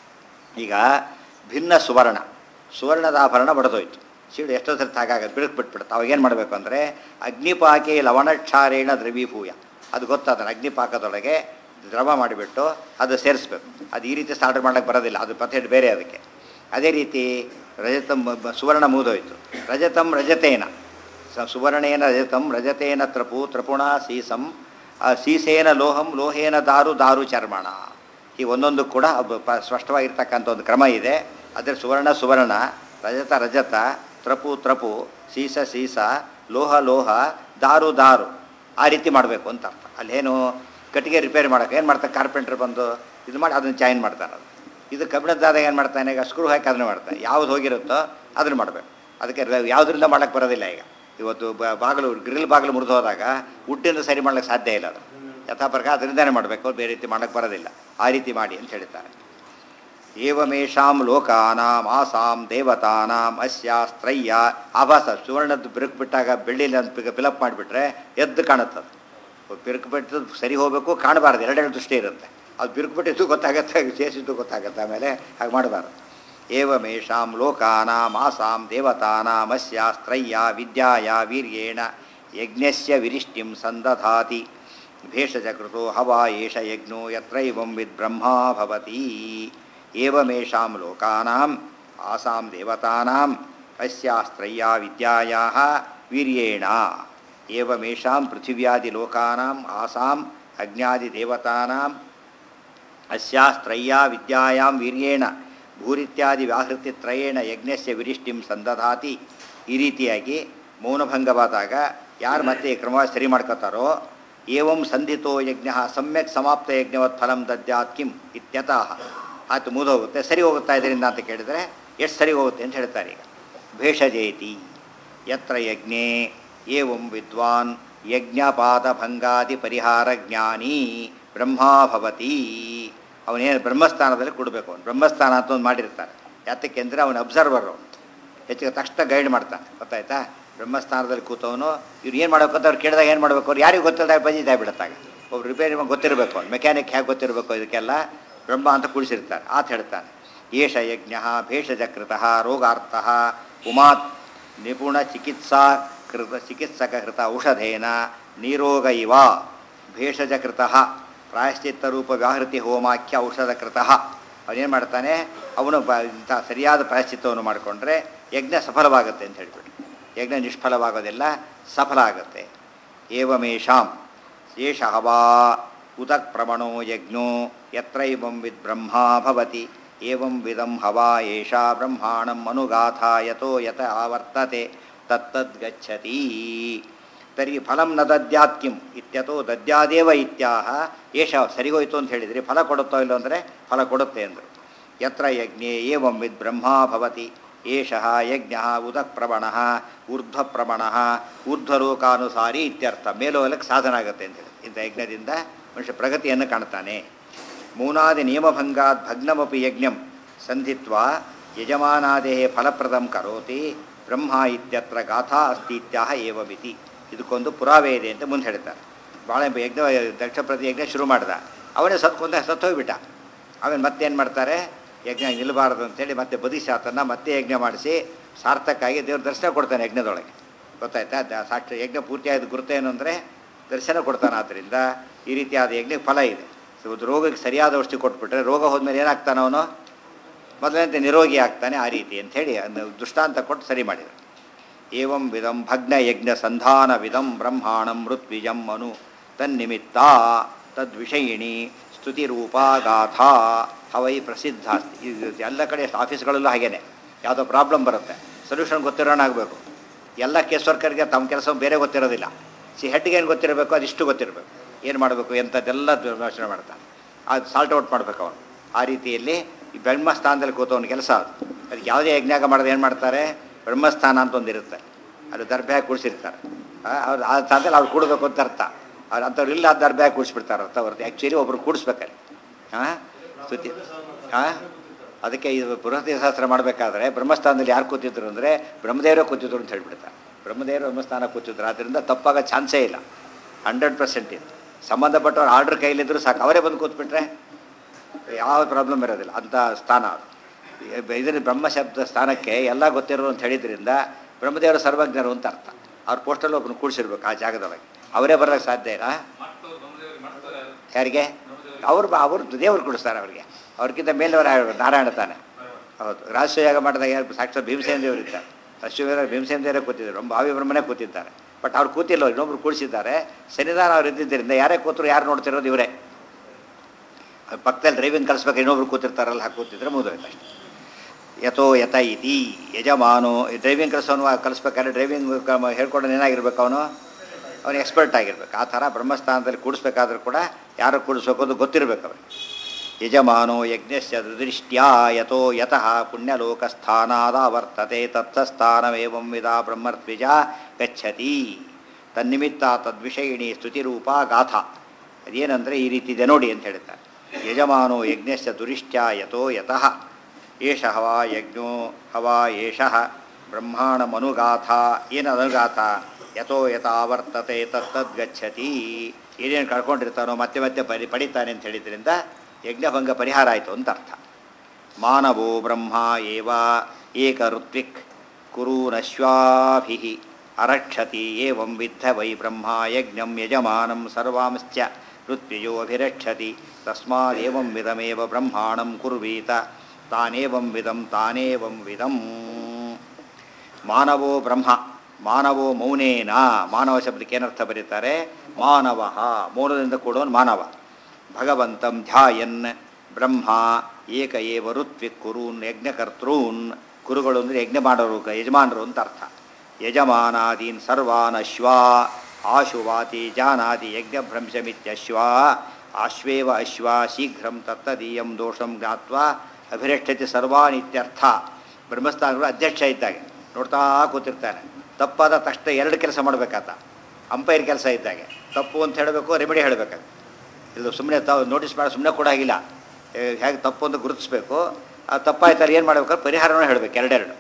ಈಗ ಭಿನ್ನ ಸುವರ್ಣ ಸುವರ್ಣದ ಆಭರಣ ಬಡದೋಯ್ತು ಸೀಳು ಎಷ್ಟೋ ಸರ್ತಿ ಹಾಗಾಗತ್ತೆ ಬಿಡಕ್ಕೆ ಬಿಟ್ಬಿಡುತ್ತೆ ಅವಾಗ ಏನು ಮಾಡಬೇಕು ಅಂದರೆ ಅಗ್ನಿಪಾಕೆ ಲವಣಕ್ಷಾರೇಣ ದ್ರವೀಭೂಯ ಅದು ಗೊತ್ತಾದ್ರೆ ಅಗ್ನಿಪಾಕದೊಳಗೆ ದ್ರವ ಮಾಡಿಬಿಟ್ಟು ಅದು ಸೇರಿಸ್ಬೇಕು ಅದು ಈ ರೀತಿ ಸ್ಟಾರ್ಟ್ ಮಾಡೋಕ್ಕೆ ಬರೋದಿಲ್ಲ ಅದು ಪಥೇಟ್ ಬೇರೆ ಅದಕ್ಕೆ ಅದೇ ರೀತಿ ರಜತಂ ಬ- ಸುವರ್ಣ ಮುಗಿದೋಯ್ತು ರಜತಂ ರಜತೇನ ಸ ಸುವರ್ಣೇನ ರಜತಂ ರಜತೇನ ತ್ರಪು ತ್ರಪುಣ ಸೀಸಂ ಆ ಸೀಸೇನ ಲೋಹಂ ಲೋಹೇನ ದಾರು ದಾರು ಚರ್ಮಣ ಈ ಒಂದೊಂದು ಕೂಡ ಒಬ್ಬ ಪ ಸ್ಪಷ್ಟವಾಗಿರ್ತಕ್ಕಂಥ ಒಂದು ಕ್ರಮ ಇದೆ ಅದರ ಸುವರ್ಣ ಸುವರ್ಣ ರಜತ ರಜತ ತ್ರಪು ತ್ರಪು ಸೀಸ ಸೀಸ ಲೋಹ ಲೋಹ ದಾರು ದಾರು ಆ ರೀತಿ ಮಾಡಬೇಕು ಅಂತ ಅರ್ಥ ಅಲ್ಲೇನು ಕಟ್ಟಿಗೆ ರಿಪೇರಿ ಮಾಡೋಕೆ ಏನು ಮಾಡ್ತಾರೆ ಕಾರ್ಪೆಂಟ್ರ್ ಬಂದು ಇದು ಮಾಡಿ ಅದನ್ನು ಜಾಯಿನ್ ಮಾಡ್ತಾರೆ ಅದು ಇದು ಕಬ್ಬಿಣದ್ದಾದಾಗ ಏನು ಮಾಡ್ತಾನೆ ಈಗ ಸ್ಕ್ರೂ ಹಾಕಿ ಅದನ್ನು ಮಾಡ್ತಾನೆ ಯಾವ್ದು ಹೋಗಿರುತ್ತೋ ಅದನ್ನು ಮಾಡಬೇಕು ಅದಕ್ಕೆ ರ- ಯಾವುದರಿಂದ ಮಾಡೋಕ್ಕೆ ಬರೋದಿಲ್ಲ ಈಗ ಇವತ್ತು ಬ- ಬಾಗಿಲು ಗ್ರಿಲ್ ಬಾಗಿಲು ಮುರಿದು ಹೋದಾಗ ಉಡ್ಡಿಂದ ಸರಿ ಮಾಡ್ಲಿಕ್ಕೆ ಸಾಧ್ಯ ಇಲ್ಲ ಅದು ಯಥಾ ಪ್ರಕಾರ ಅದರಿಂದನೇ ಮಾಡಬೇಕು ಬೇರೆ ರೀತಿ ಮಾಡೋಕ್ಕೆ ಬರೋದಿಲ್ಲ ಆ ರೀತಿ ಮಾಡಿ ಅಂತ ಹೇಳ್ತಾರೆ ಏವಮೇಷಾಂ ಲೋಕಾನಾಂ ಆಸಾಂ ದೇವತಾನಾಂ ಅಸ್ಯಾಸ್ತ್ರಯ್ಯ ಆಭಾಸ ಸುವರ್ಣದ್ದು ಬಿರುಕು ಬಿಟ್ಟಾಗ ಬೆಳ್ಳಿಲಿ ಅಂತ ಫಿಲಪ್ ಮಾಡಿಬಿಟ್ರೆ ಎದ್ದು ಕಾಣುತ್ತದು ಬಿರುಕು ಬಿಟ್ಟು ಸರಿ ಹೋಗಬೇಕು ಕಾಣಬಾರ್ದು ಎರಡೆರಡು ದೃಷ್ಟಿ ಇರುತ್ತೆ ಅದು ಬಿರುಕು ಬಿಟ್ಟಿದ್ದು ಗೊತ್ತಾಗತ್ತೆ ಸೇರಿಸಿದ್ದು ಗೊತ್ತಾಗತ್ತೆ ಆಮೇಲೆ ಹಾಗೆ ಮಾಡಬಾರ್ದು ಏವಮೇಷಾಂ ಲೋಕಾನಾಂ ಆಸಾಂ ದೇವತಾನಾಮಸ್ಯಾಸ್ತ್ರಯ್ಯ ವಿದ್ಯಾಯ ವೀರ್ಯೇಣ ಯಜ್ಞಸ್ಯ ವಿರಿಷ್ಟಿಂ ಸಂದಧಾತಿ ಭೇಷಜ ಕೃತೋ ಹವಾ ಏಷ ಯಜ್ಞೋ ಯತ್ರೈವಂ ವಿದ್ಬ್ರಹ್ಮಾ ಭವತಿ ಏವಮೇಷಾಂ ಲೋಕಾನಾಂ ಆಸಾಂ ದೇವತಾನಾಂ ಅಸ್ಯಾಸ್ತ್ರಯ್ಯ ವಿದ್ಯಾಯಾಃ ವೀರ್ಯೇಣ ಏವಮೇಷಾಂ ಪೃಥಿವ್ಯಾದಿಲೋಕಾನಾಂ ಆಸಾಂ ಅಗ್ನ್ಯಾದಿದೇವತಾನಾಂ ಅಸ್ಯಾಸ್ತ್ರಯ್ಯ ವಿದ್ಯಾಯಾಂ ವೀರ್ಯೇಣ ಭೂರಿತ್ಯಾದಿ ವ್ಯಾಹೃತಿತ್ರಯೇಣ ಯಜ್ಞಸ್ಯ ವಿರಿಷ್ಟಿಂ ಸಂದಧಾತಿ ಈ ರೀತಿಯಾಗಿ ಮೌನಭಂಗವಾದಾಗ ಯಾರು ಮತ್ತೆ ಈ ಕ್ರಮ ಸರಿ ಮಾಡ್ಕೋತಾರೋ ಏವಂ ಸಂಧಿತೋ ಯಜ್ಞ ಸಮ್ಯಕ್ ಸಮಾಪ್ತ ಯಜ್ಞವತ್ ಫಲಂ ದದ್ಯಾತ್ ಕಿಂ ಇತ್ಯತಃ ಆಯ್ತು ಮುಗಿದೋಗುತ್ತೆ ಸರಿ ಹೋಗುತ್ತಾ ಇದರಿಂದ ಅಂತ ಕೇಳಿದರೆ ಎಷ್ಟು ಸರಿ ಹೋಗುತ್ತೆ ಅಂತ ಹೇಳ್ತಾರೆ ಈಗ ಭೇಷಜೇತಿ ಯತ್ರ ಯಜ್ಞೆ ಏವಂ ವಿದ್ವಾನ್ ಯಜ್ಞಪಾದಭಂಗಾದಿ ಪರಿಹಾರ ಜ್ಞಾನಿ ಬ್ರಹ್ಮಾ ಭವತಿ ಅವನೇನು ಬ್ರಹ್ಮಸ್ಥಾನದಲ್ಲಿ ಕೊಡಬೇಕು ಅವನು ಬ್ರಹ್ಮಸ್ಥಾನ ಅಂತ ಒಂದು ಮಾಡಿರ್ತಾರೆ ಯಾತಕ್ಕೆ ಅಂದರೆ ಅವನು ಅಬ್ಸರ್ವರ್ ಅವನು ಹೆಚ್ಚಿಗೆ ತಕ್ಷಣ ಗೈಡ್ ಮಾಡ್ತಾನೆ ಗೊತ್ತಾಯ್ತಾ ಬ್ರಹ್ಮಸ್ಥಾನದಲ್ಲಿ ಕೂತವನು ಇವ್ರು ಏನು ಮಾಡಬೇಕು ಅಂತ ಅವ್ರು ಕೇಳಿದಾಗ ಏನು ಮಾಡಬೇಕು ಅವ್ರು ಯಾರಿಗೂ ಗೊತ್ತಿಲ್ಲದಾಗ ಬಜಿದಾಗ ಬಿಡುತ್ತಾಗ ಒಬ್ರು ರಿಪೇರಿ ಗೊತ್ತಿರಬೇಕು ಅವ್ನು ಮೆಕ್ಯಾನಿಕ್ ಹೇಗೆ ಗೊತ್ತಿರಬೇಕು ಇದಕ್ಕೆಲ್ಲ ಬ್ರಹ್ಮ ಅಂತ ಕುಳಿಸಿರ್ತಾರೆ ಆತ ಹೇಳ್ತಾನೆ ಏಷ ಯಜ್ಞ ಭೇಷಜಕೃತ ರೋಗಾರ್ಥ ಉಮಾತ್ ನಿಪುಣ ಚಿಕಿತ್ಸಾ ಕೃತ ಚಿಕಿತ್ಸಕೃತ ಔಷಧೇನ ನೀರೋಗ ಇವ ಭೇಷಜಕೃತ ಪ್ರಾಯಶ್ಚಿತ್ತರೂಪ ವ್ಯಾಹೃತಿ ಹೋಮಾಖ್ಯ ಔಷಧಕೃತ ಅವನೇನು ಮಾಡ್ತಾನೆ ಅವನು ಬ ಇಂಥ ಸರಿಯಾದ ಪ್ರಾಯಶ್ಚಿತ್ತವನ್ನು ಮಾಡಿಕೊಂಡ್ರೆ ಯಜ್ಞ ಸಫಲವಾಗುತ್ತೆ ಅಂತ ಹೇಳ್ಬಿಟ್ಟು ಯಜ್ಞ ನಿಷ್ಫಲವಾಗೋದಿಲ್ಲ ಸಫಲ ಆಗುತ್ತೆ ಏವಮೇಷಾಂ ಏಷ ಹವಾ ಉದಕ್ ಪ್ರಮಣೋ ಯಜ್ಞೋ ಯತ್ರೈವಂ ವಿದ್ ಬ್ರಹ್ಮಾ ಭವತಿ ಏವಂ ವಿಧಂ ಹವಾ ಏಷಾ ಬ್ರಹ್ಮಾಣಂ ಅನುಗಾಥಾ ಯತೋ ಯತ ಆವರ್ತತೆ ತತ್ತದ್ಗಚ್ಚತಿ ತರ್ಹಿ ಫಲಂ ನ ದದ್ಯಾತ್ ಕಿಂ ಇತ್ಯತೋ ದದ್ಯಾದೇವ ಇತ್ಯಾಹ ಏಷ ಸರಿಗೋಯ್ತು ಅಂತ ಹೇಳಿದ್ರಿ ಫಲ ಕೊಡುತ್ತೋ ಇಲ್ಲೋ ಅಂದರೆ ಫಲ ಕೊಡುತ್ತೆ ಅಂದರು ಯತ್ರ ಯಜ್ಞೆ ಏವಂ ವಿದ್ ಬ್ರಹ್ಮಾ ಭವತಿ ಏಷಃ ಯಜ್ಞ ಉದಕ್ಪ್ರವಣ ಊರ್ಧ್ವಪ್ರವಣ ಊರ್ಧ್ವಲೋಕಾನುಸಾರಿ ಇತ್ಯರ್ಥ ಮೇಲೋಗಲಕ್ಕೆ ಸಾಧನ ಆಗುತ್ತೆ ಅಂತೇಳಿ ಇಂಥ ಯಜ್ಞದಿಂದ ಮನುಷ್ಯ ಪ್ರಗತಿಯನ್ನು ಕಾಣ್ತಾನೆ ಮೂನಾದಿ ನಿಯಮಭಂಗಾತ್ ಭಗ್ನಮಪಿ ಯಜ್ಞಂ ಸಂಧಿತ್ವಾ ಯಜಮಾನಾದೇ ಫಲಪ್ರದಂ ಕರೋತಿ ಬ್ರಹ್ಮ ಇತ್ಯತ್ರ ಗಾಥಾ ಅಸ್ತಿ ಇತ್ಯಾಹ ಏವಮಿತಿ ಇದಕ್ಕೊಂದು ಪುರಾವೆ ಇದೆ ಅಂತ ಮುಂದೆ ಹೇಳ್ತಾರೆ ಭಾಳ ಯಜ್ಞ ದಕ್ಷ ಪ್ರತಿ ಯಜ್ಞ ಶುರು ಮಾಡ್ದ ಅವನೇ ಸತ್ಕೊಂಡ ಸತ್ತೋಗ್ಬಿಟ್ಟ ಆಮೇಲೆ ಮತ್ತೇನು ಮಾಡ್ತಾರೆ ಯಜ್ಞ ನಿಲ್ಲಬಾರದು ಅಂತೇಳಿ ಮತ್ತೆ ಬದಿಸಾತನ್ನ ಮತ್ತೆ ಯಜ್ಞ ಮಾಡಿಸಿ ಸಾರ್ಥಕ್ಕಾಗಿ ದೇವ್ರ ದರ್ಶನ ಕೊಡ್ತಾನೆ ಯಜ್ಞದೊಳಗೆ ಗೊತ್ತಾಯ್ತಾ ದ- ಸಾಕ್ಷಿ ಯಜ್ಞ ಪೂರ್ತಿಯಾದ ಗುರುತೇನು ಅಂದರೆ ದರ್ಶನ ಕೊಡ್ತಾನೆ ಆದ್ದರಿಂದ ಈ ರೀತಿಯಾದ ಯಜ್ಞಕ್ಕೆ ಫಲ ಇದೆ ಸೊ ಒಂದು ರೋಗಕ್ಕೆ ಸರಿಯಾದ ಔಷಧಿ ಕೊಟ್ಬಿಟ್ರೆ ರೋಗ ಹೋದ್ಮೇಲೆ ಏನಾಗ್ತಾನೆ ಅವನು ಮೊದಲಂತೆ ನಿರೋಗಿ ಆಗ್ತಾನೆ ಆ ರೀತಿ ಅಂಥೇಳಿ ಅದನ್ನ ದೃಷ್ಟಾಂತ ಕೊಟ್ಟು ಸರಿ ಮಾಡಿದರು ಏವಂ ವಿಧಂ ಭಗ್ನ ಯಜ್ಞ ಸಂಧಾನ ವಿಧಂ ಬ್ರಹ್ಮಾಣಂ ಮೃತ್ವಿಜಂ ಅನು ತನ್ನಿಮಿತ್ತ ತದ್ವಿಷಯಿಣಿ ಸ್ತುತಿರೂಪಾ ಗಾಥಾ ಹವೈ ಪ್ರಸಿದ್ಧ ಅಸ್ತಿ. ಇದು ಎಲ್ಲ ಕಡೆ ಆಫೀಸ್ಗಳಲ್ಲೂ ಹಾಗೇನೆ ಯಾವುದೋ ಪ್ರಾಬ್ಲಮ್ ಬರುತ್ತೆ ಸೊಲ್ಯೂಷನ್ ಗೊತ್ತಿರೋಣ ಆಗಬೇಕು ಎಲ್ಲ ಕೇಸ್ ವರ್ಕರ್ಗೆ ತಮ್ಮ ಕೆಲಸ ಬೇರೆ ಗೊತ್ತಿರೋದಿಲ್ಲ ಸಿ ಹೆಡ್ಗೆ ಏನು ಗೊತ್ತಿರಬೇಕು ಅದಿಷ್ಟು ಗೊತ್ತಿರಬೇಕು ಏನು ಮಾಡಬೇಕು ಎಂಥದ್ದೆಲ್ಲ ಯೋಚನೆ ಮಾಡ್ತಾನೆ ಅದು ಸಾಲ್ಟ್ ಔಟ್ ಮಾಡ್ಬೇಕು ಅವನು ಆ ರೀತಿಯಲ್ಲಿ ಈ ಬ್ರಹ್ಮಸ್ಥಾನದಲ್ಲಿ ಕೂತವನ ಕೆಲಸ ಅದು ಅದಕ್ಕೆ ಯಾವುದೇ ಯಜ್ಞಾಗ ಮಾಡೋದು ಏನು ಮಾಡ್ತಾರೆ ಬ್ರಹ್ಮಸ್ಥಾನ ಅಂತ ಒಂದಿರುತ್ತೆ ಅದು ದರ್ಭೆ ಹಾಕಿ ಕುಡಿಸಿರ್ತಾರೆ ಅವ್ರು ಆ ಸ್ಥಾನದಲ್ಲಿ ಅವ್ರು ಕೂಡಬೇಕು ಅಂತ ಅರ್ಥ ಅವ್ರು ಅಂಥವ್ರು ಇಲ್ಲ ಅದು ದರ್ಭೆ ಹಾಕಿ ಕುಡಿಸ್ಬಿಡ್ತಾರೆ ಅರ್ಥ ಹೊರತು ಆ್ಯಕ್ಚುಲಿ ಒಬ್ರು ಕೂಡಿಸ್ಬೇಕಾರೆ ಹಾಂ ಸ್ತುತಿ ಹಾಂ ಅದಕ್ಕೆ ಇದು ಬೃಹತಿ ಶಾಸ್ತ್ರ ಮಾಡಬೇಕಾದ್ರೆ ಬ್ರಹ್ಮಸ್ಥಾನದಲ್ಲಿ ಯಾರು ಕೂತಿದ್ರು ಅಂದರೆ ಬ್ರಹ್ಮದೇವರೇ ಕೂತಿದ್ರು ಅಂತ ಹೇಳ್ಬಿಡ್ತಾರೆ ಬ್ರಹ್ಮದೇವರು ಬ್ರಹ್ಮಸ್ಥಾನ ಕೂತಿದ್ರು ಆದ್ದರಿಂದ ತಪ್ಪಾಗೋ ಚಾನ್ಸೇ ಇಲ್ಲ ಹಂಡ್ರೆಡ್ ಪರ್ಸೆಂಟ್ ಇದು ಸಂಬಂಧಪಟ್ಟವ್ರು ಆರ್ಡ್ರ್ ಕೈಲಿದ್ರು ಸಾಕು ಅವರೇ ಬಂದು ಕೂತ್ಬಿಟ್ರೆ ಯಾವ ಪ್ರಾಬ್ಲಮ್ ಇರೋದಿಲ್ಲ ಅಂಥ ಸ್ಥಾನ ಅದು ಇದರ ಬ್ರಹ್ಮ ಶಬ್ದ ಸ್ಥಾನಕ್ಕೆ ಎಲ್ಲ ಗೊತ್ತಿರೋರು ಅಂತ ಹೇಳಿದ್ರಿಂದ ಬ್ರಹ್ಮದೇವರ ಸರ್ವಜ್ಞರು ಅಂತ ಅರ್ಥ ಅವ್ರ ಪೋಸ್ಟಲ್ಲಿ ಒಬ್ಬನು ಕೂಡಿಸಿರ್ಬೇಕು ಆ ಜಾಗದೊಳಗೆ ಅವರೇ ಬರೋಕ್ಕೆ ಸಾಧ್ಯ ಇಲ್ಲ ಯಾರಿಗೆ ಅವ್ರು ಬ- ಅವ್ರು ದೇವರು ಕೊಡಿಸ್ತಾರೆ ಅವ್ರಿಗೆ ಅವ್ರಿಗಿಂತ ಮೇಲವರ ನಾರಾಯಣ ತಾನೆ ಹೌದು ರಾಷ್ಟ್ರಯಾಗ ಮಾಡಿದಾಗ ಯಾರು ಸಾಕ್ಷಾತ್ ಭೀಮಸೇನ ದೇವರು ಇದ್ದಾರೆ ಅಶ್ವವೇರ ಭೀಮಸೇನ ದೇವರೇ ಕೂತಿದ್ದಾರೆ ಒಬ್ಬ ಭಾವಿ ಬ್ರಹ್ಮನೇ ಕೂತಿದ್ದಾರೆ ಬಟ್ ಅವ್ರು ಕೂತಿಲ್ಲ ಇನ್ನೊಬ್ರು ಕೂಡಿಸಿದ್ದಾರೆ ಸನ್ನಿಧಾನ ಅವ್ರು ಇದ್ದಿದ್ದರಿಂದ ಯಾರೇ ಕೂತರು ಯಾರು ನೋಡ್ತಿರೋದು ಇವರೇ ಅವ್ರ ಪಕ್ಕದಲ್ಲಿ ಡ್ರೈವಿಂಗ್ ಕಲಿಸ್ಬೇಕು ಇನ್ನೊಬ್ರು ಕೂತಿರ್ತಾರಲ್ಲ ಹಾಗೆ ಕೂತಿದ್ರೆ ಮುಗಿದೋಯ್ತು ಅಷ್ಟೇ ಯಥೋ ಯಥ ಇತಿ ಯಜಮಾನು ಡ್ರೈವಿಂಗ್ ಕಲಿಸೋನು ಕಲಿಸ್ಬೇಕಾದ್ರೆ ಡ್ರೈವಿಂಗ್ ಹೇಳ್ಕೊಂಡು ಏನಾಗಿರ್ಬೇಕು ಅವನು ಅವನು ಎಕ್ಸ್ಪರ್ಟ್ ಆಗಿರ್ಬೇಕು ಆ ಥರ ಬ್ರಹ್ಮಸ್ಥಾನದಲ್ಲಿ ಕೂಡಿಸ್ಬೇಕಾದ್ರೂ ಕೂಡ ಯಾರು ಕೂಡಿಸ್ಬೇಕು ಅದು ಗೊತ್ತಿರಬೇಕು ಅವನಿಗೆ ಯಜಮಾನೋ ಯಜ್ಞಸ್ಯ ದೃಷ್ಟ್ಯಾ ಯಥೋ ಯತಃ ಪುಣ್ಯಲೋಕಸ್ಥಾನಾದ ವರ್ತತೆ ತತ್ಸ್ಥಾನಮೇವಂ ವಿಧ ಬ್ರಹ್ಮರ್ತ್ವಿಜ ಗಚ್ಚತಿ ತನ್ನಿಮಿತ್ತ ತದ್ವಿಷಯಿಣಿ ಸ್ತುತಿರೂಪ ಗಾಥಾ ಅದೇನಂದರೆ ಈ ರೀತಿ ಇದೆ ನೋಡಿ ಅಂತ ಹೇಳ್ತಾರೆ ಯಜಮಾನೋ ಯಜ್ಞಸ್ಯ ದುರಿಷ್ಟ್ಯಾ ಯಥೋ ಯತಃ ಏಷ ಹವಾ ಯಜ್ಞೋ ಹವಾ ಏಷಃ ಬ್ರಹ್ಮಾಣಮನುಗಾಥ ಏನು ಅನುಗಾಥ ಯಥೋ ಯಥ ಆವರ್ತತೆ ತತ್ತದ್ ಗಚ್ಚತಿ ಏನೇನು ಕಳ್ಕೊಂಡಿರ್ತಾನೋ ಮತ್ತೆ ಮತ್ತೆ ಪರಿ ಪಡಿತಾನೆ ಅಂತ ಹೇಳಿದ್ರಿಂದ ಯಜ್ಞಭಂಗ ಪರಿಹಾರ ಆಯಿತು ಅಂತ ಅರ್ಥ ಮಾನವೋ ಬ್ರಹ್ಮ ಏವ ಏಕಋತ್ವಿಕ್ ಕುರೂನಶ್ವಾಭಿ ಅರಕ್ಷತಿ ಏವಂ ವಿದ್ಧ ವೈ ಬ್ರಹ್ಮ ಯಜ್ಞಂ ಯಜಮಾನಂ ಸರ್ವಾಂಶ್ಚ ಋತ್ವಿಜೋಭಿರಕ್ಷತಿ ತಸ್ಮಾದೇವಂ ವಿಧಮೇವ ಬ್ರಹ್ಮಾಣಂ ಕುರ್ವೀತ ತಾನೇವಂ ವಿಧಂ ತಾನೇವಂ ವಿಧಂ ಮಾನವೋ ಬ್ರಹ್ಮ ಮಾನವೋ ಮೌನೇನ ಮಾನವ ಶಬ್ದಕ್ಕೆ ಏನರ್ಥ ಬರೀತಾರೆ ಮಾನವ ಮೌನದಿಂದ ಕೂಡೋನು ಮಾನವ ಭಗವಂತಂ ಧ್ಯಾಯನ್ ಬ್ರಹ್ಮ ಏಕ ಏವ ಋತ್ವಿಕ್ ಕುರೂನ್ ಯಜ್ಞಕರ್ತॄನ್ ಕುರುಗಳು ಅಂದರೆ ಯಜ್ಞ ಮಾಡೋರು ಕ- ಯಜಮಾನರು ಅಂತ ಅರ್ಥ ಯಜಮಾನಾದೀನ್ ಸರ್ವಾನ್ ಅಶ್ವಾ ಆಶುವಾತಿ ಜಾನಾತಿ ಯಜ್ಞಭ್ರಂಶಮಿತ್ಯಶ್ವ ಆಶ್ವೇವ ಅಶ್ವ ಶೀಘ್ರಂ ತತ್ತದೀಯಂ ದೋಷಂ ಜ್ಞಾತ್ವಾ ಅಭಿರಕ್ಷತೆ ಸರ್ವಾನ್ ಇತ್ಯರ್ಥ ಬ್ರಹ್ಮಸ್ಥಾನಗಳು ಅಧ್ಯಕ್ಷ ಇದ್ದಾಗೆ ನೋಡ್ತಾ ಕೂತಿರ್ತಾನೆ ತಪ್ಪಾದ ತಕ್ಷಣ ಎರಡು ಕೆಲಸ ಮಾಡಬೇಕಾತ ಅಂಪೈರ್ ಕೆಲಸ ಇದ್ದಾಗೆ ತಪ್ಪು ಅಂತ ಹೇಳಬೇಕು ರೆಮಿಡಿ ಹೇಳಬೇಕಾಗ ಇದು ಸುಮ್ಮನೆ ತಾವು ನೋಟಿಸ್ ಮಾಡಿ ಸುಮ್ಮನೆ ಕೂಡ ಆಗಿಲ್ಲ ಹೇಗೆ ತಪ್ಪು ಅಂತ ಗುರುತಿಸ್ಬೇಕು ಆ ತಪ್ಪಾಯ್ತಾರೆ ಏನು ಮಾಡ್ಬೇಕಾದ್ರೆ ಪರಿಹಾರನೂ ಹೇಳಬೇಕು ಎರಡೆರಡು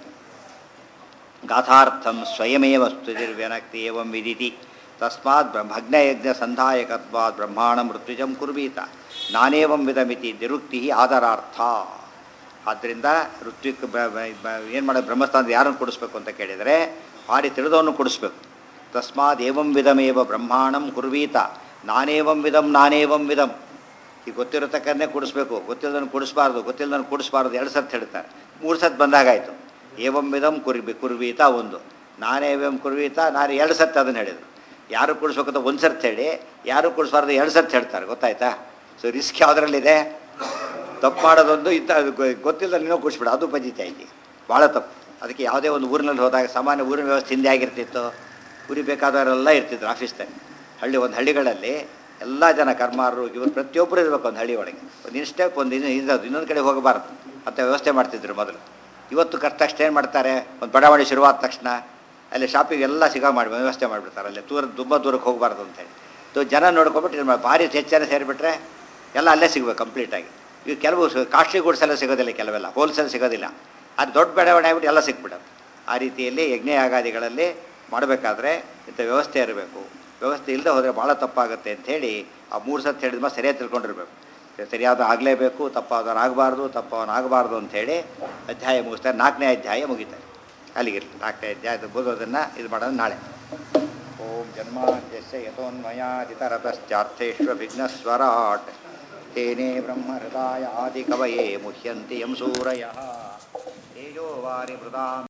ಗಾಥಾರ್ಥಂ ಸ್ವಯಮೇವ ಸ್ತುತಿರ್ವ್ಯನಕ್ತಿ ಏವಂ ವಿದಿತಿ ತಸ್ಮಾತ್ ಬ್ರಹ್ಮಜ್ಞಯಜ್ಞ ಸಂಧಾಯಕತ್ವಾತ್ ಬ್ರಹ್ಮಾಣ ಮೃತ್ಯುಜಂ ಕುರ್ವೀತ ನಾನೇವಂ ವಿಧಮಿತಿ ನಿರುಕ್ತಿ ಆದರಾರ್ಥ ಆದ್ದರಿಂದ ಋತ್ವಿಕ್ ಏನು ಮಾಡೋದು ಬ್ರಹ್ಮಸ್ಥಾನದ ಯಾರನ್ನು ಕೊಡಿಸ್ಬೇಕು ಅಂತ ಕೇಳಿದರೆ ಭಾರಿ ತಿಳಿದವನ್ನು ಕೊಡಿಸ್ಬೇಕು ತಸ್ಮಾತ್ ಏವಂ ವಿಧಮೇವ ಬ್ರಹ್ಮಾಣಂ ಕುರ್ವೀತ ನಾನೇವಂ ವಿಧಂ ನಾನೇವಂ ವಿಧಂ ಈಗ ಗೊತ್ತಿರತಕ್ಕನ್ನೇ ಕೊಡಿಸ್ಬೇಕು ಗೊತ್ತಿಲ್ಲದನ್ನು ಕೊಡಿಸ್ಬಾರ್ದು ಗೊತ್ತಿಲ್ಲದನ್ನು ಕೊಡಿಸ್ಬಾರ್ದು ಎರಡು ಸತ್ ಹೇಳ್ತಾರೆ ಮೂರು ಸತ್ ಬಂದಾಗಾಯಿತು ಏವಂ ವಿಧಂ ಕುರ್ಬಿ ಕುರ್ವೀತ ಒಂದು ನಾನೇವಂ ಕುರ್ವೀತ ನಾನು ಎರಡು ಸತ್ ಅದನ್ನು ಹೇಳಿದರು ಯಾರು ಕೊಡಿಸ್ಬೇಕು ಅಂತ ಒಂದು ಸರ್ತಿ ಹೇಳಿ ಯಾರು ಕೊಡಿಸ್ಬಾರ್ದು ಎರಡು ಸರ್ತಿ ಹೇಳ್ತಾರೆ ಗೊತ್ತಾಯ್ತಾ ಸೊ ರಿಸ್ಕ್ ಯಾವುದರಲ್ಲಿದೆ ತಪ್ಪು ಮಾಡೋದೊಂದು ಇಂಥ ಗೊತ್ತಿಲ್ಲ ನೀನು ಕೊಡಿಸ್ಬಿಡ ಅದು ಪಂಚಾಯಿತಿ ಭಾಳ ತಪ್ಪು ಅದಕ್ಕೆ ಯಾವುದೇ ಒಂದು ಊರಿನಲ್ಲಿ ಹೋದಾಗ ಸಾಮಾನ್ಯ ಊರಿನ ವ್ಯವಸ್ಥೆ ಹಿಂದೆ ಆಗಿರ್ತಿತ್ತು ಊರಿಗೆ ಬೇಕಾದವರೆಲ್ಲ ಇರ್ತಿದ್ರು ಆಫೀಸ್ದಾಗ ಹಳ್ಳಿ ಒಂದು ಹಳ್ಳಿಗಳಲ್ಲಿ ಎಲ್ಲ ಜನ ಕರ್ಮಾರರು ಇವರು ಪ್ರತಿಯೊಬ್ಬರು ಇರಬೇಕು ಒಂದು ಹಳ್ಳಿ ಒಳಗೆ ಒಂದು ಇನ್ಸ್ಟೆಪ್ ಒಂದು ಇನ್ನು ಇನ್ನೊಂದು ಇನ್ನೊಂದು ಕಡೆ ಹೋಗಬಾರ್ದು ಅಂತ ವ್ಯವಸ್ಥೆ ಮಾಡ್ತಿದ್ರು ಮೊದಲು ಇವತ್ತು ಕರೆಕ್ಟ್ ತಕ್ಷಣ ಏನು ಮಾಡ್ತಾರೆ ಒಂದು ಬಡಾವಣೆ ಶುರುವಾದ ತಕ್ಷಣ ಅಲ್ಲಿ ಶಾಪಿಂಗ್ ಎಲ್ಲ ಸಿಗೋ ಮಾಡಿ ವ್ಯವಸ್ಥೆ ಮಾಡಿಬಿಡ್ತಾರೆ ಅಲ್ಲಿ ದೂರ ತುಂಬ ದೂರಕ್ಕೆ ಹೋಗಬಾರ್ದು ಅಂತೇಳಿ ಸೊ ಜನ ನೋಡ್ಕೊಬಿಟ್ಟು ಇದು ಮಾಡಿ ಭಾರಿ ಹೆಚ್ಚು ಜನ ಸೇರಿಬಿಟ್ರೆ ಎಲ್ಲ ಅಲ್ಲೇ ಸಿಗಬೇಕು ಕಂಪ್ಲೀಟಾಗಿ ಈಗ ಕೆಲವು ಕಾಸ್ಟ್ಲಿ ಗೂಡ್ಸ್ ಎಲ್ಲ ಸಿಗೋದಿಲ್ಲ ಕೆಲವೆಲ್ಲ ಹೋಲ್ಸೇಲ್ ಸಿಗೋದಿಲ್ಲ ಅದು ದೊಡ್ಡ ಬೆಳವಣಿಗೆ ಆಗ್ಬಿಟ್ಟು ಎಲ್ಲ ಸಿಕ್ಬಿಡೋದು ಆ ರೀತಿಯಲ್ಲಿ ಯಜ್ಞಯಾಗಾದಿಗಳಲ್ಲಿ ಮಾಡಬೇಕಾದ್ರೆ ಇಂಥ ವ್ಯವಸ್ಥೆ ಇರಬೇಕು ವ್ಯವಸ್ಥೆ ಇಲ್ಲದೆ ಹೋದರೆ ಭಾಳ ತಪ್ಪಾಗುತ್ತೆ ಅಂಥೇಳಿ ಆ ಮೂರು ಸತಿ ಹೇಳಿದ ಮೇಲೆ ಸರಿಯಾಗಿ ತಿಳ್ಕೊಂಡಿರ್ಬೇಕು ಸರಿಯಾದ ಆಗಲೇಬೇಕು ತಪ್ಪಾದವನು ಆಗಬಾರ್ದು ತಪ್ಪವನು ಆಗಬಾರ್ದು ಅಂಥೇಳಿ ಅಧ್ಯಾಯ ಮುಗಿಸ್ತಾರೆ ನಾಲ್ಕನೇ ಅಧ್ಯಾಯ ಮುಗಿತಾರೆ ಅಲ್ಲಿಗಿರಲಿ ನಾಲ್ಕನೇ ಅಧ್ಯಾಯದ ಓದೋದನ್ನು ಇದು ಮಾಡೋದು ನಾಳೆ ಓಂ ಜನ್ಮಾದ್ಯಸ್ಯ ಯಥೋನ್ಮಯಾದಿತರತಶ್ಚಾರ್ಥೇಷ್ವಭಿಘ್ನಸ್ವರಾಟ್ ತೇನೇ ಬ್ರಹ್ಮಹೃದಾಯ ಆದಿಕವಯೇ ಮುಹ್ಯಂತಿ ಯಂ ಸೂರಯಃ ತೇಜೋವಾರಿ ಮೃದಾಂ